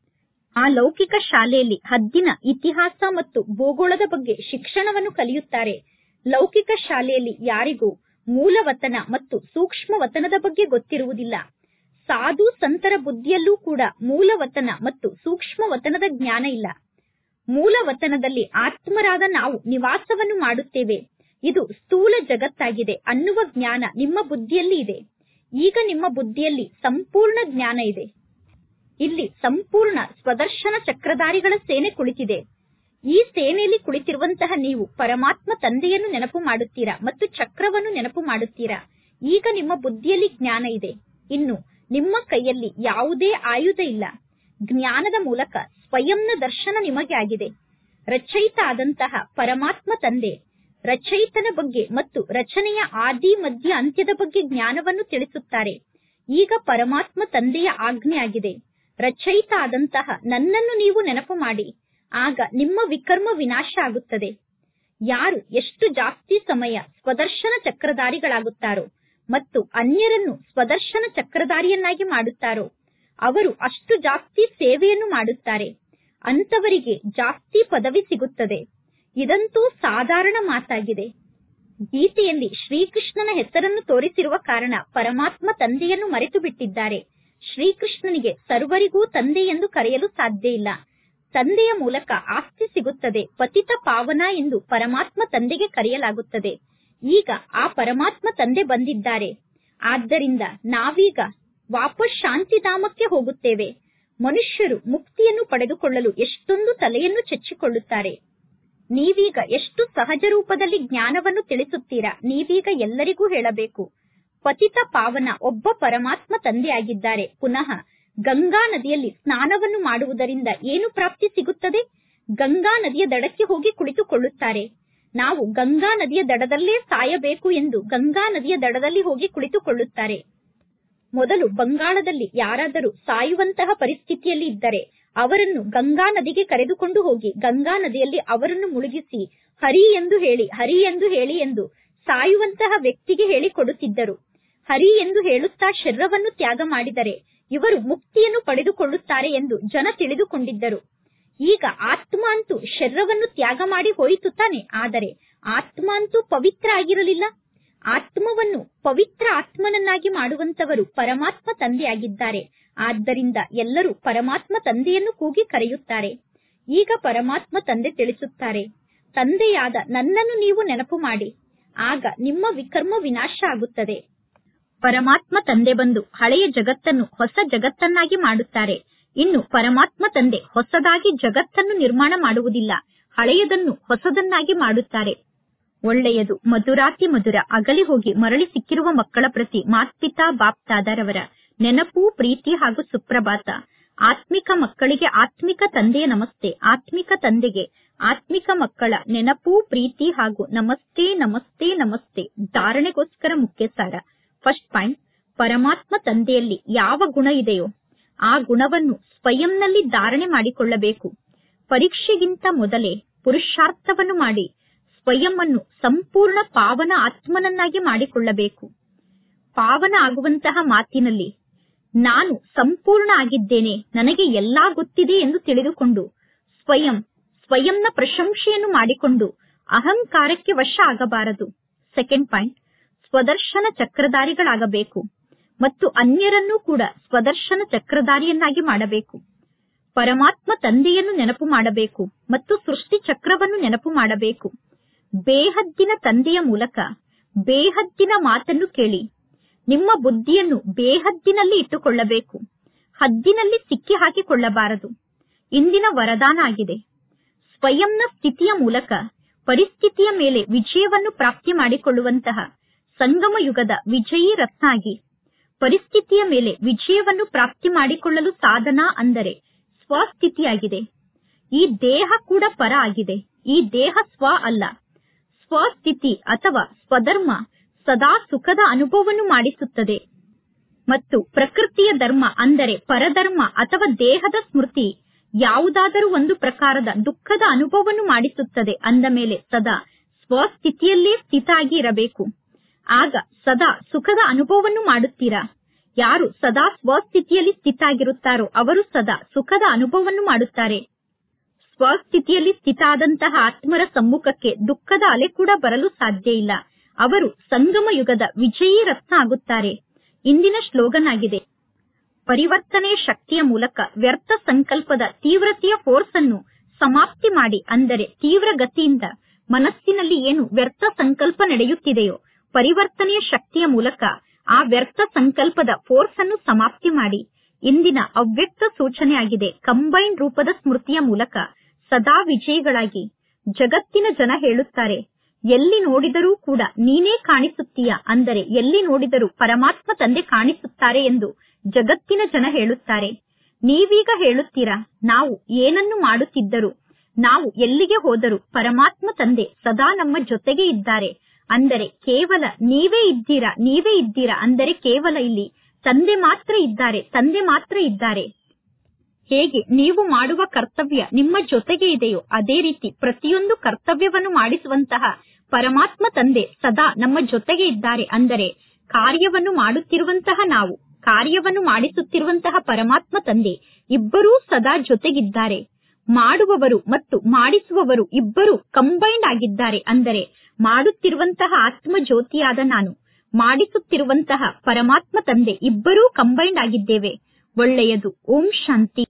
S1: ಆ ಲೌಕಿಕ ಶಾಲೆಯಲ್ಲಿ ಹದ್ದಿನ ಇತಿಹಾಸ ಮತ್ತು ಭೂಗೋಳದ ಬಗ್ಗೆ ಶಿಕ್ಷಣವನ್ನು ಕಲಿಯುತ್ತಾರೆ ಲೌಕಿಕ ಶಾಲೆಯಲ್ಲಿ ಯಾರಿಗೂ ಮೂಲವತನ ಮತ್ತು ಸೂಕ್ಷ್ಮ ವತನದ ಬಗ್ಗೆ ಗೊತ್ತಿರುವುದಿಲ್ಲ ಸಾಧು ಸಂತರ ಬುದ್ಧಿಯಲ್ಲೂ ಕೂಡ ಮೂಲವತನ ಮತ್ತು ಸೂಕ್ಷ್ಮ ವತನದ ಜ್ಞಾನ ಇಲ್ಲ ಮೂಲವತನದಲ್ಲಿ ಆತ್ಮರಾದ ನಾವು ನಿವಾಸವನ್ನು ಮಾಡುತ್ತೇವೆ ಇದು ಸ್ಥೂಲ ಜಗತ್ತಾಗಿದೆ ಅನ್ನುವ ಜ್ಞಾನ ನಿಮ್ಮ ಬುದ್ಧಿಯಲ್ಲಿ ಇದೆ ಈಗ ನಿಮ್ಮ ಬುದ್ಧಿಯಲ್ಲಿ ಸಂಪೂರ್ಣ ಜ್ಞಾನ ಇದೆ ಇಲ್ಲಿ ಸಂಪೂರ್ಣ ಸ್ವದರ್ಶನ ಚಕ್ರಧಾರಿಗಳ ಸೇನೆ ಕುಳಿತಿದೆ ಈ ಸೇನೆಯಲ್ಲಿ ಕುಳಿತಿರುವಂತಹ ನೀವು ಪರಮಾತ್ಮ ತಂದೆಯನ್ನು ನೆನಪು ಮಾಡುತ್ತೀರಾ ಮತ್ತು ಚಕ್ರವನ್ನು ನೆನಪು ಮಾಡುತ್ತೀರಾ ಈಗ ನಿಮ್ಮ ಬುದ್ಧಿಯಲ್ಲಿ ಜ್ಞಾನ ಇದೆ ಇನ್ನು ನಿಮ್ಮ ಕೈಯಲ್ಲಿ ಯಾವುದೇ ಆಯುಧ ಇಲ್ಲ ಜ್ಞಾನದ ಮೂಲಕ ಸ್ವಯಂನ ದರ್ಶನ ನಿಮಗೆ ಆಗಿದೆ ರಚಯಿತ ಆದಂತಹ ಪರಮಾತ್ಮ ತಂದೆ ರಚಯಿತನ ಬಗ್ಗೆ ಮತ್ತು ರಚನೆಯ ಆದಿ ಮಧ್ಯ ಅಂತ್ಯದ ಬಗ್ಗೆ ಜ್ಞಾನವನ್ನು ತಿಳಿಸುತ್ತಾರೆ ಈಗ ಪರಮಾತ್ಮ ತಂದೆಯ ಆಜ್ಞೆ ಆಗಿದೆ ರಚಯಿತ ಆದಂತಹ ನನ್ನನ್ನು ನೀವು ನೆನಪು ಮಾಡಿ ಆಗ ನಿಮ್ಮ ವಿಕರ್ಮ ವಿನಾಶ ಆಗುತ್ತದೆ ಯಾರು ಎಷ್ಟು ಜಾಸ್ತಿ ಸಮಯ ಸ್ವದರ್ಶನ ಚಕ್ರಧಾರಿಗಳಾಗುತ್ತಾರೋ ಮತ್ತು ಅನ್ಯರನ್ನು ಸ್ವದರ್ಶನ ಚಕ್ರಧಾರಿಯನ್ನಾಗಿ ಮಾಡುತ್ತಾರೋ ಅವರು ಅಷ್ಟು ಜಾಸ್ತಿ ಸೇವೆಯನ್ನು ಮಾಡುತ್ತಾರೆ ಅಂತವರಿಗೆ ಜಾಸ್ತಿ ಪದವಿ ಸಿಗುತ್ತದೆ ಇದಂತೂ ಸಾಧಾರಣ ಮಾತಾಗಿದೆ ಗೀತೆಯಲ್ಲಿ ಶ್ರೀಕೃಷ್ಣನ ಹೆಸರನ್ನು ತೋರಿಸಿರುವ ಕಾರಣ ಪರಮಾತ್ಮ ತಂದೆಯನ್ನು ಮರೆತು ಬಿಟ್ಟಿದ್ದಾರೆ ಶ್ರೀಕೃಷ್ಣನಿಗೆ ಸರ್ವರಿಗೂ ತಂದೆ ಎಂದು ಕರೆಯಲು ಸಾಧ್ಯ ಇಲ್ಲ ತಂದೆಯ ಮೂಲಕ ಆಸ್ತಿ ಸಿಗುತ್ತದೆ ಪತಿತ ಪಾವನ ಎಂದು ಪರಮಾತ್ಮ ತಂದೆಗೆ ಕರೆಯಲಾಗುತ್ತದೆ ಈಗ ಆ ಪರಮಾತ್ಮ ತಂದೆ ಬಂದಿದ್ದಾರೆ ಆದ್ದರಿಂದ ನಾವೀಗ ವಾಪಸ್ ಶಾಂತಿಧಾಮಕ್ಕೆ ಹೋಗುತ್ತೇವೆ ಮನುಷ್ಯರು ಮುಕ್ತಿಯನ್ನು ಪಡೆದುಕೊಳ್ಳಲು ಎಷ್ಟೊಂದು ತಲೆಯನ್ನು ಚೆಚ್ಚಿಕೊಳ್ಳುತ್ತಾರೆ ನೀವೀಗ ಎಷ್ಟು ಸಹಜ ರೂಪದಲ್ಲಿ ಜ್ಞಾನವನ್ನು ತಿಳಿಸುತ್ತೀರಾ ನೀವೀಗ ಎಲ್ಲರಿಗೂ ಹೇಳಬೇಕು ಪತಿತ ಪಾವನ ಒಬ್ಬ ಪರಮಾತ್ಮ ತಂದೆಯಾಗಿದ್ದಾರೆ ಪುನಃ ಗಂಗಾ ನದಿಯಲ್ಲಿ ಸ್ನಾನವನ್ನು ಮಾಡುವುದರಿಂದ ಏನು ಪ್ರಾಪ್ತಿ ಸಿಗುತ್ತದೆ ಗಂಗಾ ನದಿಯ ದಡಕ್ಕೆ ಹೋಗಿ ಕುಳಿತುಕೊಳ್ಳುತ್ತಾರೆ ನಾವು ಗಂಗಾ ನದಿಯ ದಡದಲ್ಲೇ ಸಾಯಬೇಕು ಎಂದು ಗಂಗಾ ನದಿಯ ದಡದಲ್ಲಿ ಹೋಗಿ ಕುಳಿತುಕೊಳ್ಳುತ್ತಾರೆ ಮೊದಲು ಬಂಗಾಳದಲ್ಲಿ ಯಾರಾದರೂ ಸಾಯುವಂತಹ ಪರಿಸ್ಥಿತಿಯಲ್ಲಿ ಇದ್ದರೆ ಅವರನ್ನು ಗಂಗಾ ನದಿಗೆ ಕರೆದುಕೊಂಡು ಹೋಗಿ ಗಂಗಾ ನದಿಯಲ್ಲಿ ಅವರನ್ನು ಮುಳುಗಿಸಿ ಹರಿ ಎಂದು ಹೇಳಿ ಹರಿ ಎಂದು ಹೇಳಿ ಎಂದು ಸಾಯುವಂತಹ ವ್ಯಕ್ತಿಗೆ ಹೇಳಿಕೊಡುತ್ತಿದ್ದರು ಹರಿ ಎಂದು ಹೇಳುತ್ತಾ ಶರೀರವನ್ನು ತ್ಯಾಗ ಮಾಡಿದರೆ ಇವರು ಮುಕ್ತಿಯನ್ನು ಪಡೆದುಕೊಳ್ಳುತ್ತಾರೆ ಎಂದು ಜನ ತಿಳಿದುಕೊಂಡಿದ್ದರು ಈಗ ಆತ್ಮ ಅಂತೂ ಶರೀರವನ್ನು ತ್ಯಾಗ ಮಾಡಿ ಹೋಯಿತು ತಾನೆ ಆದರೆ ಆತ್ಮ ಅಂತೂ ಪವಿತ್ರ ಆಗಿರಲಿಲ್ಲ ಆತ್ಮವನ್ನು ಪವಿತ್ರ ಆತ್ಮನನ್ನಾಗಿ ಮಾಡುವಂತವರು ಪರಮಾತ್ಮ ತಂದೆಯಾಗಿದ್ದಾರೆ ಆದ್ದರಿಂದ ಎಲ್ಲರೂ ಪರಮಾತ್ಮ ತಂದೆಯನ್ನು ಕೂಗಿ ಕರೆಯುತ್ತಾರೆ ಈಗ ಪರಮಾತ್ಮ ತಂದೆ ತಿಳಿಸುತ್ತಾರೆ ತಂದೆಯಾದ ನನ್ನನ್ನು ನೀವು ನೆನಪು ಮಾಡಿ ಆಗ ನಿಮ್ಮ ವಿಕರ್ಮ ವಿನಾಶ ಆಗುತ್ತದೆ ಪರಮಾತ್ಮ ತಂದೆ ಬಂದು ಹಳೆಯ ಜಗತ್ತನ್ನು ಹೊಸ ಜಗತ್ತನ್ನಾಗಿ ಮಾಡುತ್ತಾರೆ ಇನ್ನು ಪರಮಾತ್ಮ ತಂದೆ ಹೊಸದಾಗಿ ಜಗತ್ತನ್ನು ನಿರ್ಮಾಣ ಮಾಡುವುದಿಲ್ಲ ಹಳೆಯದನ್ನು ಹೊಸದನ್ನಾಗಿ ಮಾಡುತ್ತಾರೆ ಒಳ್ಳೆಯದು ಮಧುರಾತಿ ಮಧುರ ಅಗಲಿ ಹೋಗಿ ಮರಳಿ ಸಿಕ್ಕಿರುವ ಮಕ್ಕಳ ಪ್ರತಿ ಮಾತ್ಪಿತಾ ಬಾಪ್ತಾದರವರ ನೆನಪು ಪ್ರೀತಿ ಹಾಗೂ ಸುಪ್ರಭಾತ ಆತ್ಮಿಕ ಮಕ್ಕಳಿಗೆ ಆತ್ಮಿಕ ತಂದೆಯ ನಮಸ್ತೆ ಆತ್ಮಿಕ ತಂದೆಗೆ ಆತ್ಮಿಕ ಮಕ್ಕಳ ನೆನಪು ಪ್ರೀತಿ ಹಾಗೂ ನಮಸ್ತೆ ನಮಸ್ತೆ ನಮಸ್ತೆ ಧಾರಣೆಗೋಸ್ಕರ ಮುಖ್ಯ ಸಾರ ಫಸ್ಟ್ ಪಾಯಿಂಟ್ ಪರಮಾತ್ಮ ತಂದೆಯಲ್ಲಿ ಯಾವ ಗುಣ ಇದೆಯೋ ಆ ಗುಣವನ್ನು ಸ್ವಯಂನಲ್ಲಿ ಧಾರಣೆ ಮಾಡಿಕೊಳ್ಳಬೇಕು ಪರೀಕ್ಷೆಗಿಂತ ಮೊದಲೇ ಪುರುಷಾರ್ಥವನ್ನು ಮಾಡಿ ಸ್ವಯಂ ಅನ್ನು ಸಂಪೂರ್ಣ ಪಾವನ ಆತ್ಮನನ್ನಾಗಿ ಮಾಡಿಕೊಳ್ಳಬೇಕು ಪಾವನ ಆಗುವಂತಹ ಮಾತಿನಲ್ಲಿ ನಾನು ಸಂಪೂರ್ಣ ಆಗಿದ್ದೇನೆ ನನಗೆ ಎಲ್ಲಾ ಗೊತ್ತಿದೆ ಎಂದು ತಿಳಿದುಕೊಂಡು ಸ್ವಯಂ ಸ್ವಯಂನ ಪ್ರಶಂಸೆಯನ್ನು ಮಾಡಿಕೊಂಡು ಅಹಂಕಾರಕ್ಕೆ ವಶ ಆಗಬಾರದು ಸೆಕೆಂಡ್ ಪಾಯಿಂಟ್ ಸ್ವದರ್ಶನ ಚಕ್ರಧಾರಿಗಳಾಗಬೇಕು ಮತ್ತು ಅನ್ಯರನ್ನೂ ಕೂಡ ಸ್ವದರ್ಶನ ಚಕ್ರಧಾರಿಯನ್ನಾಗಿ ಮಾಡಬೇಕು ಪರಮಾತ್ಮ ತಂದೆಯನ್ನು ನೆನಪು ಮಾಡಬೇಕು ಮತ್ತು ಸೃಷ್ಟಿ ಚಕ್ರವನ್ನು ನೆನಪು ಮಾಡಬೇಕು ಬೇಹದ್ದಿನ ತಂದೆಯ ಮೂಲಕ ಬೇಹದ್ದಿನ ಮಾತನ್ನು ಕೇಳಿ ನಿಮ್ಮ ಬುದ್ಧಿಯನ್ನು ಬೇಹದ್ದಿನಲ್ಲಿ ಇಟ್ಟುಕೊಳ್ಳಬೇಕು ಹದ್ದಿನಲ್ಲಿ ಸಿಕ್ಕಿ ಹಾಕಿಕೊಳ್ಳಬಾರದು ಇಂದಿನ ವರದಾನ ಆಗಿದೆ ಸ್ವಯಂನ ಸ್ಥಿತಿಯ ಮೂಲಕ ಪರಿಸ್ಥಿತಿಯ ಮೇಲೆ ವಿಜಯವನ್ನು ಪ್ರಾಪ್ತಿ ಮಾಡಿಕೊಳ್ಳುವಂತಹ ಸಂಗಮ ಯುಗದ ವಿಜಯೀ ರತ್ನ ಆಗಿ ಪರಿಸ್ಥಿತಿಯ ಮೇಲೆ ವಿಜಯವನ್ನು ಪ್ರಾಪ್ತಿ ಮಾಡಿಕೊಳ್ಳಲು ಸಾಧನ ಅಂದರೆ ಸ್ವಸ್ಥಿತಿಯಾಗಿದೆ ಈ ದೇಹ ಕೂಡ ಪರ ಆಗಿದೆ ಈ ದೇಹ ಸ್ವ ಅಲ್ಲ ಸ್ವಸ್ಥಿತಿ ಅಥವಾ ಸ್ವಧರ್ಮ ಸದಾ ಸುಖದ ಅನುಭವವನ್ನು ಮಾಡಿಸುತ್ತದೆ ಮತ್ತು ಪ್ರಕೃತಿಯ ಧರ್ಮ ಅಂದರೆ ಪರಧರ್ಮ ಅಥವಾ ದೇಹದ ಸ್ಮೃತಿ ಯಾವುದಾದರೂ ಒಂದು ಪ್ರಕಾರದ ದುಃಖದ ಅನುಭವವನ್ನು ಮಾಡಿಸುತ್ತದೆ ಅಂದ ಮೇಲೆ ಸದಾ ಸ್ವಸ್ಥಿತಿಯಲ್ಲೇ ಸ್ಥಿತ ಆಗಿ ಇರಬೇಕು ಆಗ ಸದಾ ಸುಖದ ಅನುಭವವನ್ನು ಮಾಡುತ್ತೀರಾ ಯಾರು ಸದಾ ಸ್ವಸ್ಥಿತಿಯಲ್ಲಿ ಸ್ಥಿತ ಆಗಿರುತ್ತಾರೋ ಅವರು ಸದಾ ಸುಖದ ಅನುಭವವನ್ನು ಮಾಡುತ್ತಾರೆ ಸ್ವಸ್ಥಿತಿಯಲ್ಲಿ ಸ್ಥಿತ ಆದಂತಹ ಆತ್ಮರ ಸಮ್ಮುಖಕ್ಕೆ ದುಃಖದ ಅಲೆ ಕೂಡ ಬರಲು ಸಾಧ್ಯ ಇಲ್ಲ ಅವರು ಸಂಗಮ ಯುಗದ ವಿಜಯೀ ರತ್ನ ಆಗುತ್ತಾರೆ ಇಂದಿನ ಶ್ಲೋಗನ್ ಆಗಿದೆ ಪರಿವರ್ತನೆಯ ಶಕ್ತಿಯ ಮೂಲಕ ವ್ಯರ್ಥ ಸಂಕಲ್ಪದ ತೀವ್ರತೆಯ ಫೋರ್ಸ್ ಅನ್ನು ಸಮಾಪ್ತಿ ಮಾಡಿ ಅಂದರೆ ತೀವ್ರ ಗತಿಯಿಂದ ಮನಸ್ಸಿನಲ್ಲಿ ಏನು ವ್ಯರ್ಥ ಸಂಕಲ್ಪ ನಡೆಯುತ್ತಿದೆಯೋ ಪರಿವರ್ತನೆಯ ಶಕ್ತಿಯ ಮೂಲಕ ಆ ವ್ಯರ್ಥ ಸಂಕಲ್ಪದ ಫೋರ್ಸ್ ಅನ್ನು ಸಮಾಪ್ತಿ ಮಾಡಿ ಇಂದಿನ ಅವ್ಯಕ್ತ ಸೂಚನೆ ಆಗಿದೆ ಕಂಬೈನ್ ರೂಪದ ಸ್ಮೃತಿಯ ಮೂಲಕ ಸದಾ ವಿಜಯಿಗಳಾಗಿ ಜಗತ್ತಿನ ಜನ ಹೇಳುತ್ತಾರೆ ಎಲ್ಲಿ ನೋಡಿದರೂ ಕೂಡ ನೀನೇ ಕಾಣಿಸುತ್ತೀಯ ಅಂದರೆ ಎಲ್ಲಿ ನೋಡಿದರೂ ಪರಮಾತ್ಮ ತಂದೆ ಕಾಣಿಸುತ್ತಾರೆ ಎಂದು ಜಗತ್ತಿನ ಜನ ಹೇಳುತ್ತಾರೆ ನೀವೀಗ ಹೇಳುತ್ತೀರಾ ನಾವು ಏನನ್ನು ಮಾಡುತ್ತಿದ್ದರೂ ನಾವು ಎಲ್ಲಿಗೆ ಹೋದರೂ ಪರಮಾತ್ಮ ತಂದೆ ಸದಾ ನಮ್ಮ ಜೊತೆಗೆ ಇದ್ದಾರೆ ಅಂದರೆ ಕೇವಲ ನೀವೇ ಇದ್ದೀರಾ ನೀವೇ ಇದ್ದೀರಾ ಅಂದರೆ ಕೇವಲ ಇಲ್ಲಿ ತಂದೆ ಮಾತ್ರ ಇದ್ದಾರೆ ತಂದೆ ಮಾತ್ರ ಇದ್ದಾರೆ ಹೇಗೆ ನೀವು ಮಾಡುವ ಕರ್ತವ್ಯ ನಿಮ್ಮ ಜೊತೆಗೆ ಇದೆಯೋ ಅದೇ ರೀತಿ ಪ್ರತಿಯೊಂದು ಕರ್ತವ್ಯವನ್ನು ಮಾಡಿಸುವಂತಹ ಪರಮಾತ್ಮ ತಂದೆ ಸದಾ ನಮ್ಮ ಜೊತೆಗೆ ಇದ್ದಾರೆ ಅಂದರೆ ಕಾರ್ಯವನ್ನು ಮಾಡುತ್ತಿರುವಂತಹ ನಾವು ಕಾರ್ಯವನ್ನು ಮಾಡಿಸುತ್ತಿರುವಂತಹ ಪರಮಾತ್ಮ ತಂದೆ ಇಬ್ಬರೂ ಸದಾ ಜೊತೆಗಿದ್ದಾರೆ ಮಾಡುವವರು ಮತ್ತು ಮಾಡಿಸುವವರು ಇಬ್ಬರು ಕಂಬೈಂಡ್ ಆಗಿದ್ದಾರೆ ಅಂದರೆ ಮಾಡುತ್ತಿರುವಂತಹ ಆತ್ಮ ಜ್ಯೋತಿಯಾದ ನಾನು ಮಾಡಿಸುತ್ತಿರುವಂತಹ ಪರಮಾತ್ಮ ತಂದೆ ಇಬ್ಬರೂ ಕಂಬೈಂಡ್ ಆಗಿದ್ದೇವೆ ಒಳ್ಳೆಯದು ಓಂ ಶಾಂತಿ